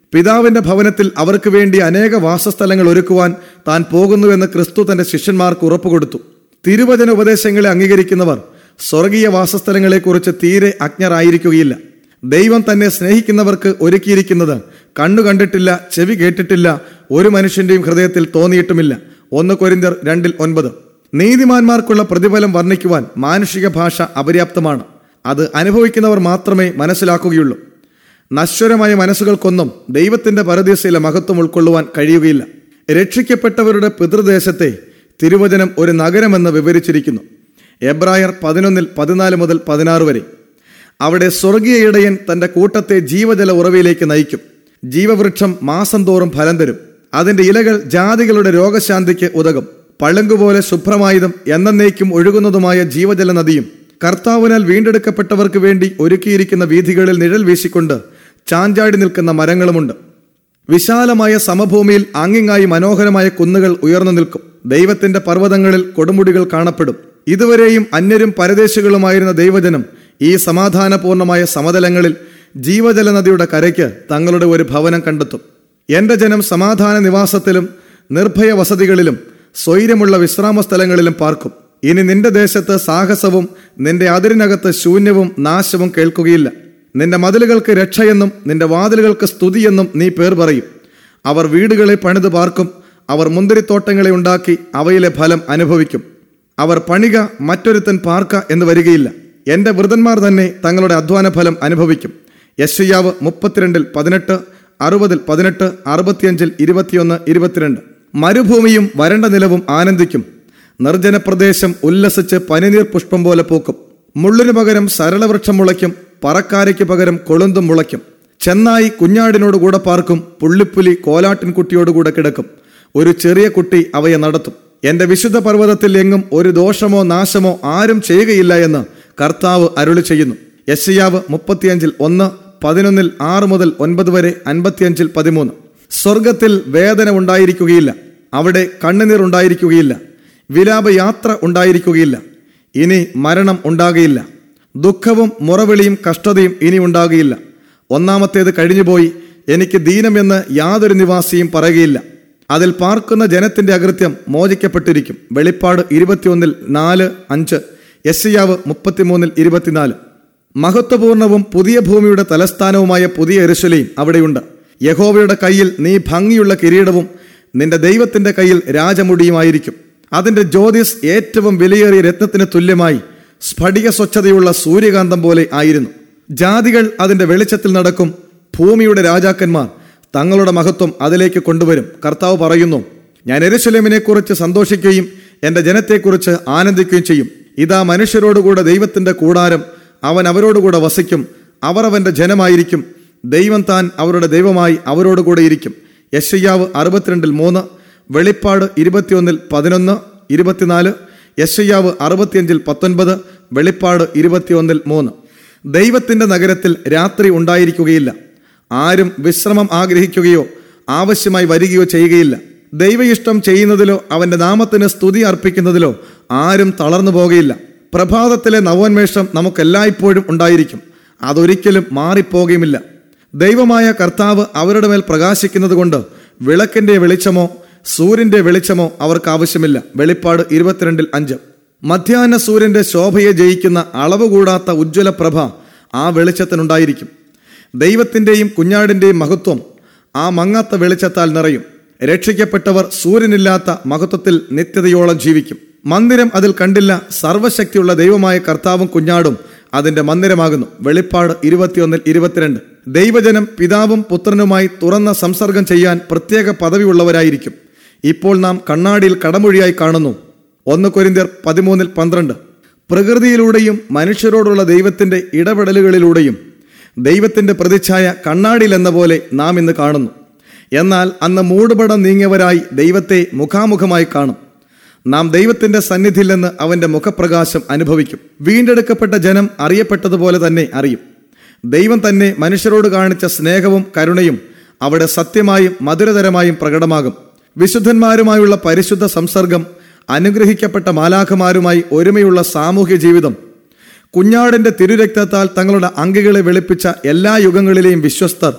പിതാവിന്റെ ഭവനത്തിൽ അവർക്ക് വേണ്ടി അനേക വാസസ്ഥലങ്ങൾ ഒരുക്കുവാൻ താൻ പോകുന്നുവെന്ന് ക്രിസ്തു തന്റെ ശിഷ്യന്മാർക്ക് ഉറപ്പുകൊടുത്തു തിരുവചന ഉപദേശങ്ങളെ അംഗീകരിക്കുന്നവർ സ്വർഗീയ വാസസ്ഥലങ്ങളെക്കുറിച്ച് തീരെ അജ്ഞരായിരിക്കുകയില്ല ദൈവം തന്നെ സ്നേഹിക്കുന്നവർക്ക് ഒരുക്കിയിരിക്കുന്നത് കണ്ണു കണ്ടിട്ടില്ല ചെവി കേട്ടിട്ടില്ല ഒരു മനുഷ്യന്റെയും ഹൃദയത്തിൽ തോന്നിയിട്ടുമില്ല ഒന്ന് കൊരിന്ത്യർ രണ്ടിൽ ഒൻപത് നീതിമാന്മാർക്കുള്ള പ്രതിഫലം വർണ്ണിക്കുവാൻ മാനുഷിക ഭാഷ അപര്യാപ്തമാണ് അത് അനുഭവിക്കുന്നവർ മാത്രമേ മനസ്സിലാക്കുകയുള്ളൂ നശ്വരമായ മനസ്സുകൾക്കൊന്നും ദൈവത്തിന്റെ പരദീസയിലെ മഹത്വം ഉൾക്കൊള്ളുവാൻ കഴിയുകയില്ല രക്ഷിക്കപ്പെട്ടവരുടെ പിതൃദേശത്തെ തിരുവചനം ഒരു നഗരമെന്ന് വിവരിച്ചിരിക്കുന്നു എബ്രായർ പതിനൊന്നിൽ പതിനാല് മുതൽ പതിനാറ് വരെ അവിടെ സ്വർഗീയ ഇടയൻ തന്റെ കൂട്ടത്തെ ജീവജല ഉറവയിലേക്ക് നയിക്കും ജീവവൃക്ഷം മാസം തോറും ഫലം തരും അതിന്റെ ഇലകൾ ജാതികളുടെ രോഗശാന്തിക്ക് ഉതകും പളുങ്കുപോലെ ശുഭ്രമായതും എന്നേക്കും ഒഴുകുന്നതുമായ ജീവജല നദിയും കർത്താവിനാൽ വീണ്ടെടുക്കപ്പെട്ടവർക്ക് വേണ്ടി ഒരുക്കിയിരിക്കുന്ന വീഥികളിൽ നിഴൽ വീശിക്കൊണ്ട് ചാഞ്ചാടി നിൽക്കുന്ന മരങ്ങളുമുണ്ട് വിശാലമായ സമഭൂമിയിൽ ആങ്ങിങ്ങായി മനോഹരമായ കുന്നുകൾ ഉയർന്നു നിൽക്കും ദൈവത്തിന്റെ പർവ്വതങ്ങളിൽ കൊടുമുടികൾ കാണപ്പെടും ഇതുവരെയും അന്യരും പരദേശികളുമായിരുന്ന ദൈവജനം ഈ സമാധാനപൂർണമായ സമതലങ്ങളിൽ ജീവജല നദിയുടെ കരയ്ക്ക് തങ്ങളുടെ ഒരു ഭവനം കണ്ടെത്തും എന്റെ ജനം സമാധാന നിവാസത്തിലും നിർഭയ വസതികളിലും സ്വൈര്യമുള്ള വിശ്രാമ സ്ഥലങ്ങളിലും പാർക്കും ഇനി നിന്റെ ദേശത്ത് സാഹസവും നിന്റെ അതിരിനകത്ത് ശൂന്യവും നാശവും കേൾക്കുകയില്ല നിന്റെ മതിലുകൾക്ക് രക്ഷയെന്നും നിന്റെ വാതിലുകൾക്ക് സ്തുതിയെന്നും നീ പേർ പറയും അവർ വീടുകളെ പണിത് പാർക്കും അവർ മുന്തിരിത്തോട്ടങ്ങളെ ഉണ്ടാക്കി അവയിലെ ഫലം അനുഭവിക്കും അവർ പണിക മറ്റൊരുത്തൻ പാർക്ക എന്ന് വരികയില്ല എന്റെ വൃതന്മാർ തന്നെ തങ്ങളുടെ അധ്വാന ഫലം അനുഭവിക്കും യശയ്യാവ് മുപ്പത്തിരണ്ടിൽ പതിനെട്ട് അറുപതിൽ പതിനെട്ട് അറുപത്തിയഞ്ചിൽ ഇരുപത്തിയൊന്ന് ഇരുപത്തിരണ്ട് മരുഭൂമിയും വരണ്ട നിലവും ആനന്ദിക്കും നിർജ്ജന പ്രദേശം ഉല്ലസിച്ച് പനിനീർ പുഷ്പം പോലെ പൂക്കും മുള്ളിനു പകരം സരളവൃക്ഷം മുളയ്ക്കും പറക്കാരയ്ക്ക് പകരം കൊളുന്തും മുളയ്ക്കും ചെന്നായി കുഞ്ഞാടിനോട് കൂടെ പാർക്കും പുള്ളിപ്പുലി കോലാട്ടിൻകുട്ടിയോട് കൂടെ കിടക്കും ഒരു ചെറിയ കുട്ടി അവയെ നടത്തും എന്റെ വിശുദ്ധ പർവ്വതത്തിൽ എങ്ങും ഒരു ദോഷമോ നാശമോ ആരും ചെയ്യുകയില്ല എന്ന് കർത്താവ് അരുളി ചെയ്യുന്നു യശയാവ് മുപ്പത്തിയഞ്ചിൽ ഒന്ന് പതിനൊന്നിൽ ആറ് മുതൽ ഒൻപത് വരെ അൻപത്തിയഞ്ചിൽ പതിമൂന്ന് സ്വർഗത്തിൽ വേദന ഉണ്ടായിരിക്കുകയില്ല അവിടെ കണ്ണുനീർ ഉണ്ടായിരിക്കുകയില്ല വിലാപയാത്ര ഉണ്ടായിരിക്കുകയില്ല ഇനി മരണം ഉണ്ടാകുകയില്ല ദുഃഖവും മുറവിളിയും കഷ്ടതയും ഇനി ഉണ്ടാകുകയില്ല ഒന്നാമത്തേത് കഴിഞ്ഞുപോയി എനിക്ക് ദീനമെന്ന് യാതൊരു നിവാസിയും പറയുകയില്ല അതിൽ പാർക്കുന്ന ജനത്തിന്റെ അകൃത്യം മോചിക്കപ്പെട്ടിരിക്കും വെളിപ്പാട് ഇരുപത്തിയൊന്നിൽ നാല് അഞ്ച് യശയാവ് മുപ്പത്തിമൂന്നിൽ ഇരുപത്തിനാല് മഹത്വപൂർണവും പുതിയ ഭൂമിയുടെ തലസ്ഥാനവുമായ പുതിയ എരുശലേം അവിടെയുണ്ട് യഹോവയുടെ കയ്യിൽ നീ ഭംഗിയുള്ള കിരീടവും നിന്റെ ദൈവത്തിന്റെ കയ്യിൽ രാജമുടിയുമായിരിക്കും അതിന്റെ ജ്യോതിസ് ഏറ്റവും വിലയേറിയ രത്നത്തിന് തുല്യമായി സ്ഫടിക സ്വച്ഛതയുള്ള സൂര്യകാന്തം പോലെ ആയിരുന്നു ജാതികൾ അതിന്റെ വെളിച്ചത്തിൽ നടക്കും ഭൂമിയുടെ രാജാക്കന്മാർ തങ്ങളുടെ മഹത്വം അതിലേക്ക് കൊണ്ടുവരും കർത്താവ് പറയുന്നു ഞാൻ എരുശലേമിനെ കുറിച്ച് സന്തോഷിക്കുകയും എന്റെ ജനത്തെക്കുറിച്ച് ആനന്ദിക്കുകയും ചെയ്യും ഇതാ മനുഷ്യരോടുകൂടെ ദൈവത്തിന്റെ കൂടാരം അവൻ അവരോടുകൂടെ വസിക്കും അവർ അവന്റെ ജനമായിരിക്കും ദൈവം താൻ അവരുടെ ദൈവമായി അവരോടുകൂടെ ഇരിക്കും യശയ്യാവ് അറുപത്തിരണ്ടിൽ മൂന്ന് വെളിപ്പാട് ഇരുപത്തിയൊന്നിൽ പതിനൊന്ന് ഇരുപത്തിനാല് യശയ്യാവ് അറുപത്തിയഞ്ചിൽ പത്തൊൻപത് വെളിപ്പാട് ഇരുപത്തിയൊന്നിൽ മൂന്ന് ദൈവത്തിന്റെ നഗരത്തിൽ രാത്രി ഉണ്ടായിരിക്കുകയില്ല ആരും വിശ്രമം ആഗ്രഹിക്കുകയോ ആവശ്യമായി വരികയോ ചെയ്യുകയില്ല ദൈവ ഇഷ്ടം ചെയ്യുന്നതിലോ അവന്റെ നാമത്തിന് സ്തുതി അർപ്പിക്കുന്നതിലോ ആരും തളർന്നു പോകുകയില്ല പ്രഭാതത്തിലെ നവോന്മേഷം നമുക്കെല്ലായ്പ്പോഴും ഉണ്ടായിരിക്കും അതൊരിക്കലും മാറിപ്പോകുകയുമില്ല ദൈവമായ കർത്താവ് അവരുടെ മേൽ പ്രകാശിക്കുന്നത് കൊണ്ട് വിളക്കിന്റെ വെളിച്ചമോ സൂര്യന്റെ വെളിച്ചമോ അവർക്ക് ആവശ്യമില്ല വെളിപ്പാട് ഇരുപത്തിരണ്ടിൽ അഞ്ച് മധ്യാഹ്ന സൂര്യന്റെ ശോഭയെ ജയിക്കുന്ന അളവ് കൂടാത്ത ഉജ്ജ്വല പ്രഭ ആ വെളിച്ചത്തിനുണ്ടായിരിക്കും ദൈവത്തിന്റെയും കുഞ്ഞാടിന്റെയും മഹത്വം ആ മങ്ങാത്ത വെളിച്ചത്താൽ നിറയും രക്ഷിക്കപ്പെട്ടവർ സൂര്യനില്ലാത്ത മഹത്വത്തിൽ നിത്യതയോളം ജീവിക്കും മന്ദിരം അതിൽ കണ്ടില്ല സർവശക്തിയുള്ള ദൈവമായ കർത്താവും കുഞ്ഞാടും അതിന്റെ മന്ദിരമാകുന്നു വെളിപ്പാട് ഇരുപത്തിയൊന്നിൽ ഇരുപത്തിരണ്ട് ദൈവജനം പിതാവും പുത്രനുമായി തുറന്ന സംസർഗം ചെയ്യാൻ പ്രത്യേക പദവിയുള്ളവരായിരിക്കും ഇപ്പോൾ നാം കണ്ണാടിയിൽ കടമൊഴിയായി കാണുന്നു ഒന്ന് കൊരിന്ത്യർ പതിമൂന്നിൽ പന്ത്രണ്ട് പ്രകൃതിയിലൂടെയും മനുഷ്യരോടുള്ള ദൈവത്തിന്റെ ഇടപെടലുകളിലൂടെയും ദൈവത്തിന്റെ പ്രതിച്ഛായ കണ്ണാടിയിൽ എന്ന പോലെ നാം ഇന്ന് കാണുന്നു എന്നാൽ അന്ന് മൂടുപടം നീങ്ങിയവരായി ദൈവത്തെ മുഖാമുഖമായി കാണും നാം ദൈവത്തിന്റെ സന്നിധിയിൽ നിന്ന് അവന്റെ മുഖപ്രകാശം അനുഭവിക്കും വീണ്ടെടുക്കപ്പെട്ട ജനം അറിയപ്പെട്ടതുപോലെ തന്നെ അറിയും ദൈവം തന്നെ മനുഷ്യരോട് കാണിച്ച സ്നേഹവും കരുണയും അവിടെ സത്യമായും മധുരതരമായും പ്രകടമാകും വിശുദ്ധന്മാരുമായുള്ള പരിശുദ്ധ സംസർഗം അനുഗ്രഹിക്കപ്പെട്ട മാലാഖമാരുമായി ഒരുമയുള്ള സാമൂഹ്യ ജീവിതം കുഞ്ഞാടിന്റെ തിരുരക്തത്താൽ തങ്ങളുടെ അങ്കികളെ വെളുപ്പിച്ച എല്ലാ യുഗങ്ങളിലെയും വിശ്വസ്തർ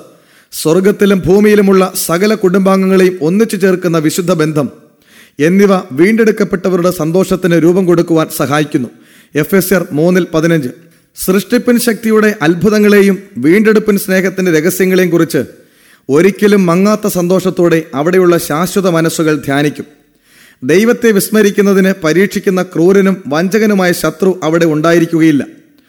സ്വർഗത്തിലും ഭൂമിയിലുമുള്ള സകല കുടുംബാംഗങ്ങളെയും ഒന്നിച്ചു ചേർക്കുന്ന വിശുദ്ധ ബന്ധം എന്നിവ വീണ്ടെടുക്കപ്പെട്ടവരുടെ സന്തോഷത്തിന് രൂപം കൊടുക്കുവാൻ സഹായിക്കുന്നു എഫ് എസ് ആർ മൂന്നിൽ പതിനഞ്ച് സൃഷ്ടിപ്പിൻ ശക്തിയുടെ അത്ഭുതങ്ങളെയും വീണ്ടെടുപ്പിൻ സ്നേഹത്തിന്റെ രഹസ്യങ്ങളെയും കുറിച്ച് ഒരിക്കലും മങ്ങാത്ത സന്തോഷത്തോടെ അവിടെയുള്ള ശാശ്വത മനസ്സുകൾ ധ്യാനിക്കും ദൈവത്തെ വിസ്മരിക്കുന്നതിന് പരീക്ഷിക്കുന്ന ക്രൂരനും വഞ്ചകനുമായ ശത്രു അവിടെ ഉണ്ടായിരിക്കുകയില്ല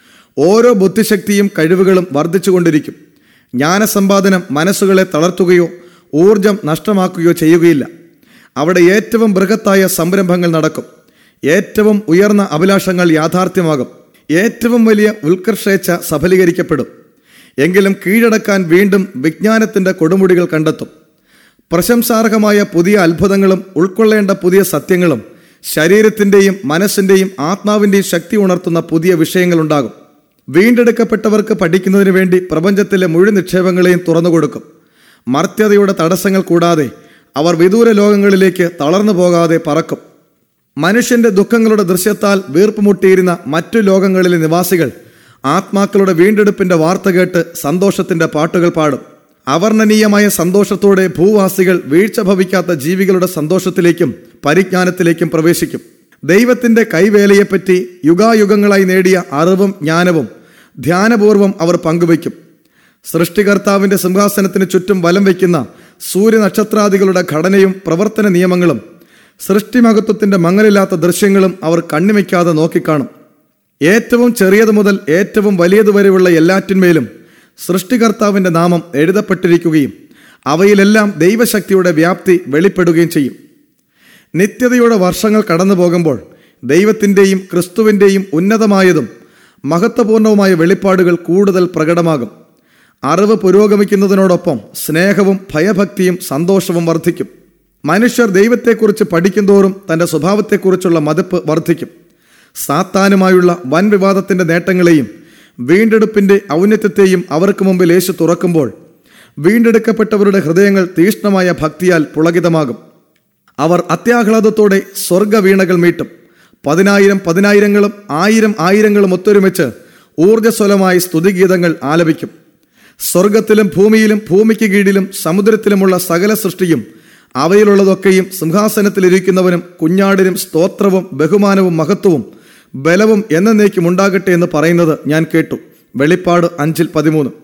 ഓരോ ബുദ്ധിശക്തിയും കഴിവുകളും വർദ്ധിച്ചുകൊണ്ടിരിക്കും ജ്ഞാനസമ്പാദനം മനസ്സുകളെ തളർത്തുകയോ ഊർജം നഷ്ടമാക്കുകയോ ചെയ്യുകയില്ല അവിടെ ഏറ്റവും ബൃഹത്തായ സംരംഭങ്ങൾ നടക്കും ഏറ്റവും ഉയർന്ന അഭിലാഷങ്ങൾ യാഥാർത്ഥ്യമാകും ഏറ്റവും വലിയ ഉത്കർഷേച്ഛ സഫലീകരിക്കപ്പെടും എങ്കിലും കീഴടക്കാൻ വീണ്ടും വിജ്ഞാനത്തിന്റെ കൊടുമുടികൾ കണ്ടെത്തും പ്രശംസാർഹമായ പുതിയ അത്ഭുതങ്ങളും ഉൾക്കൊള്ളേണ്ട പുതിയ സത്യങ്ങളും ശരീരത്തിന്റെയും മനസ്സിന്റെയും ആത്മാവിന്റെയും ശക്തി ഉണർത്തുന്ന പുതിയ വിഷയങ്ങളുണ്ടാകും വീണ്ടെടുക്കപ്പെട്ടവർക്ക് പഠിക്കുന്നതിന് വേണ്ടി പ്രപഞ്ചത്തിലെ മുഴുവൻ നിക്ഷേപങ്ങളെയും തുറന്നുകൊടുക്കും മർത്യതയുടെ തടസ്സങ്ങൾ കൂടാതെ അവർ വിദൂര ലോകങ്ങളിലേക്ക് തളർന്നു പോകാതെ പറക്കും മനുഷ്യന്റെ ദുഃഖങ്ങളുടെ ദൃശ്യത്താൽ വീർപ്പുമുട്ടിയിരുന്ന മറ്റു ലോകങ്ങളിലെ നിവാസികൾ ആത്മാക്കളുടെ വീണ്ടെടുപ്പിന്റെ വാർത്ത കേട്ട് സന്തോഷത്തിന്റെ പാട്ടുകൾ പാടും അവർണ്ണനീയമായ സന്തോഷത്തോടെ ഭൂവാസികൾ വീഴ്ച ഭവിക്കാത്ത ജീവികളുടെ സന്തോഷത്തിലേക്കും പരിജ്ഞാനത്തിലേക്കും പ്രവേശിക്കും ദൈവത്തിന്റെ കൈവേലയെപ്പറ്റി യുഗായുഗങ്ങളായി നേടിയ അറിവും ജ്ഞാനവും ധ്യാനപൂർവം അവർ പങ്കുവയ്ക്കും സൃഷ്ടികർത്താവിന്റെ സിംഹാസനത്തിന് ചുറ്റും വലം വയ്ക്കുന്ന സൂര്യനക്ഷത്രാദികളുടെ ഘടനയും പ്രവർത്തന നിയമങ്ങളും സൃഷ്ടിമഹത്വത്തിന്റെ മങ്ങലില്ലാത്ത ദൃശ്യങ്ങളും അവർ കണ്ണിമയ്ക്കാതെ നോക്കിക്കാണും ഏറ്റവും ചെറിയത് മുതൽ ഏറ്റവും വലിയത് വരെയുള്ള എല്ലാറ്റിന്മേലും സൃഷ്ടികർത്താവിന്റെ നാമം എഴുതപ്പെട്ടിരിക്കുകയും അവയിലെല്ലാം ദൈവശക്തിയുടെ വ്യാപ്തി വെളിപ്പെടുകയും ചെയ്യും നിത്യതയുടെ വർഷങ്ങൾ കടന്നു പോകുമ്പോൾ ദൈവത്തിൻ്റെയും ക്രിസ്തുവിൻ്റെയും ഉന്നതമായതും മഹത്വപൂർണവുമായ വെളിപ്പാടുകൾ കൂടുതൽ പ്രകടമാകും അറിവ് പുരോഗമിക്കുന്നതിനോടൊപ്പം സ്നേഹവും ഭയഭക്തിയും സന്തോഷവും വർദ്ധിക്കും മനുഷ്യർ ദൈവത്തെക്കുറിച്ച് പഠിക്കുന്തോറും തന്റെ സ്വഭാവത്തെക്കുറിച്ചുള്ള മതിപ്പ് വർദ്ധിക്കും സാത്താനുമായുള്ള വൻ വിവാദത്തിന്റെ നേട്ടങ്ങളെയും വീണ്ടെടുപ്പിന്റെ ഔന്നത്യത്തെയും അവർക്ക് മുമ്പിൽ യേശു തുറക്കുമ്പോൾ വീണ്ടെടുക്കപ്പെട്ടവരുടെ ഹൃദയങ്ങൾ തീഷ്ണമായ ഭക്തിയാൽ പുളകിതമാകും അവർ അത്യാഹ്ലാദത്തോടെ സ്വർഗവീണകൾ മീട്ടും പതിനായിരം പതിനായിരങ്ങളും ആയിരം ആയിരങ്ങളും ഒത്തൊരുമിച്ച് ഊർജ്ജസ്വലമായി സ്തുതിഗീതങ്ങൾ ആലപിക്കും സ്വർഗത്തിലും ഭൂമിയിലും ഭൂമിക്ക് കീഴിലും സമുദ്രത്തിലുമുള്ള സകല സൃഷ്ടിയും അവയിലുള്ളതൊക്കെയും സിംഹാസനത്തിലിരിക്കുന്നവനും കുഞ്ഞാടിനും സ്തോത്രവും ബഹുമാനവും മഹത്വവും ബലവും എന്നേക്കും ഉണ്ടാകട്ടെ എന്ന് പറയുന്നത് ഞാൻ കേട്ടു വെളിപ്പാട് അഞ്ചിൽ പതിമൂന്ന്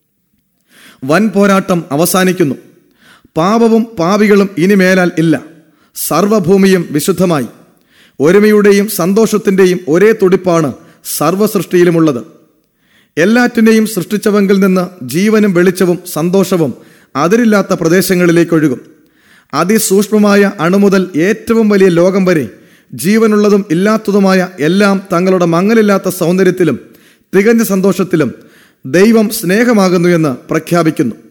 വൻ പോരാട്ടം അവസാനിക്കുന്നു പാപവും പാപികളും ഇനി മേലാൽ ഇല്ല സർവഭൂമിയും വിശുദ്ധമായി ഒരുമയുടെയും സന്തോഷത്തിന്റെയും ഒരേ തുടിപ്പാണ് സർവസൃഷ്ടിയിലുമുള്ളത് എല്ലാറ്റിനെയും സൃഷ്ടിച്ചവങ്കിൽ നിന്ന് ജീവനും വെളിച്ചവും സന്തോഷവും അതിരില്ലാത്ത പ്രദേശങ്ങളിലേക്ക് ഒഴുകും അതിസൂക്ഷ്മമായ അണുമുതൽ ഏറ്റവും വലിയ ലോകം വരെ ജീവനുള്ളതും ഇല്ലാത്തതുമായ എല്ലാം തങ്ങളുടെ മങ്ങലില്ലാത്ത സൗന്ദര്യത്തിലും തികഞ്ഞ സന്തോഷത്തിലും ദൈവം സ്നേഹമാകുന്നു എന്ന് പ്രഖ്യാപിക്കുന്നു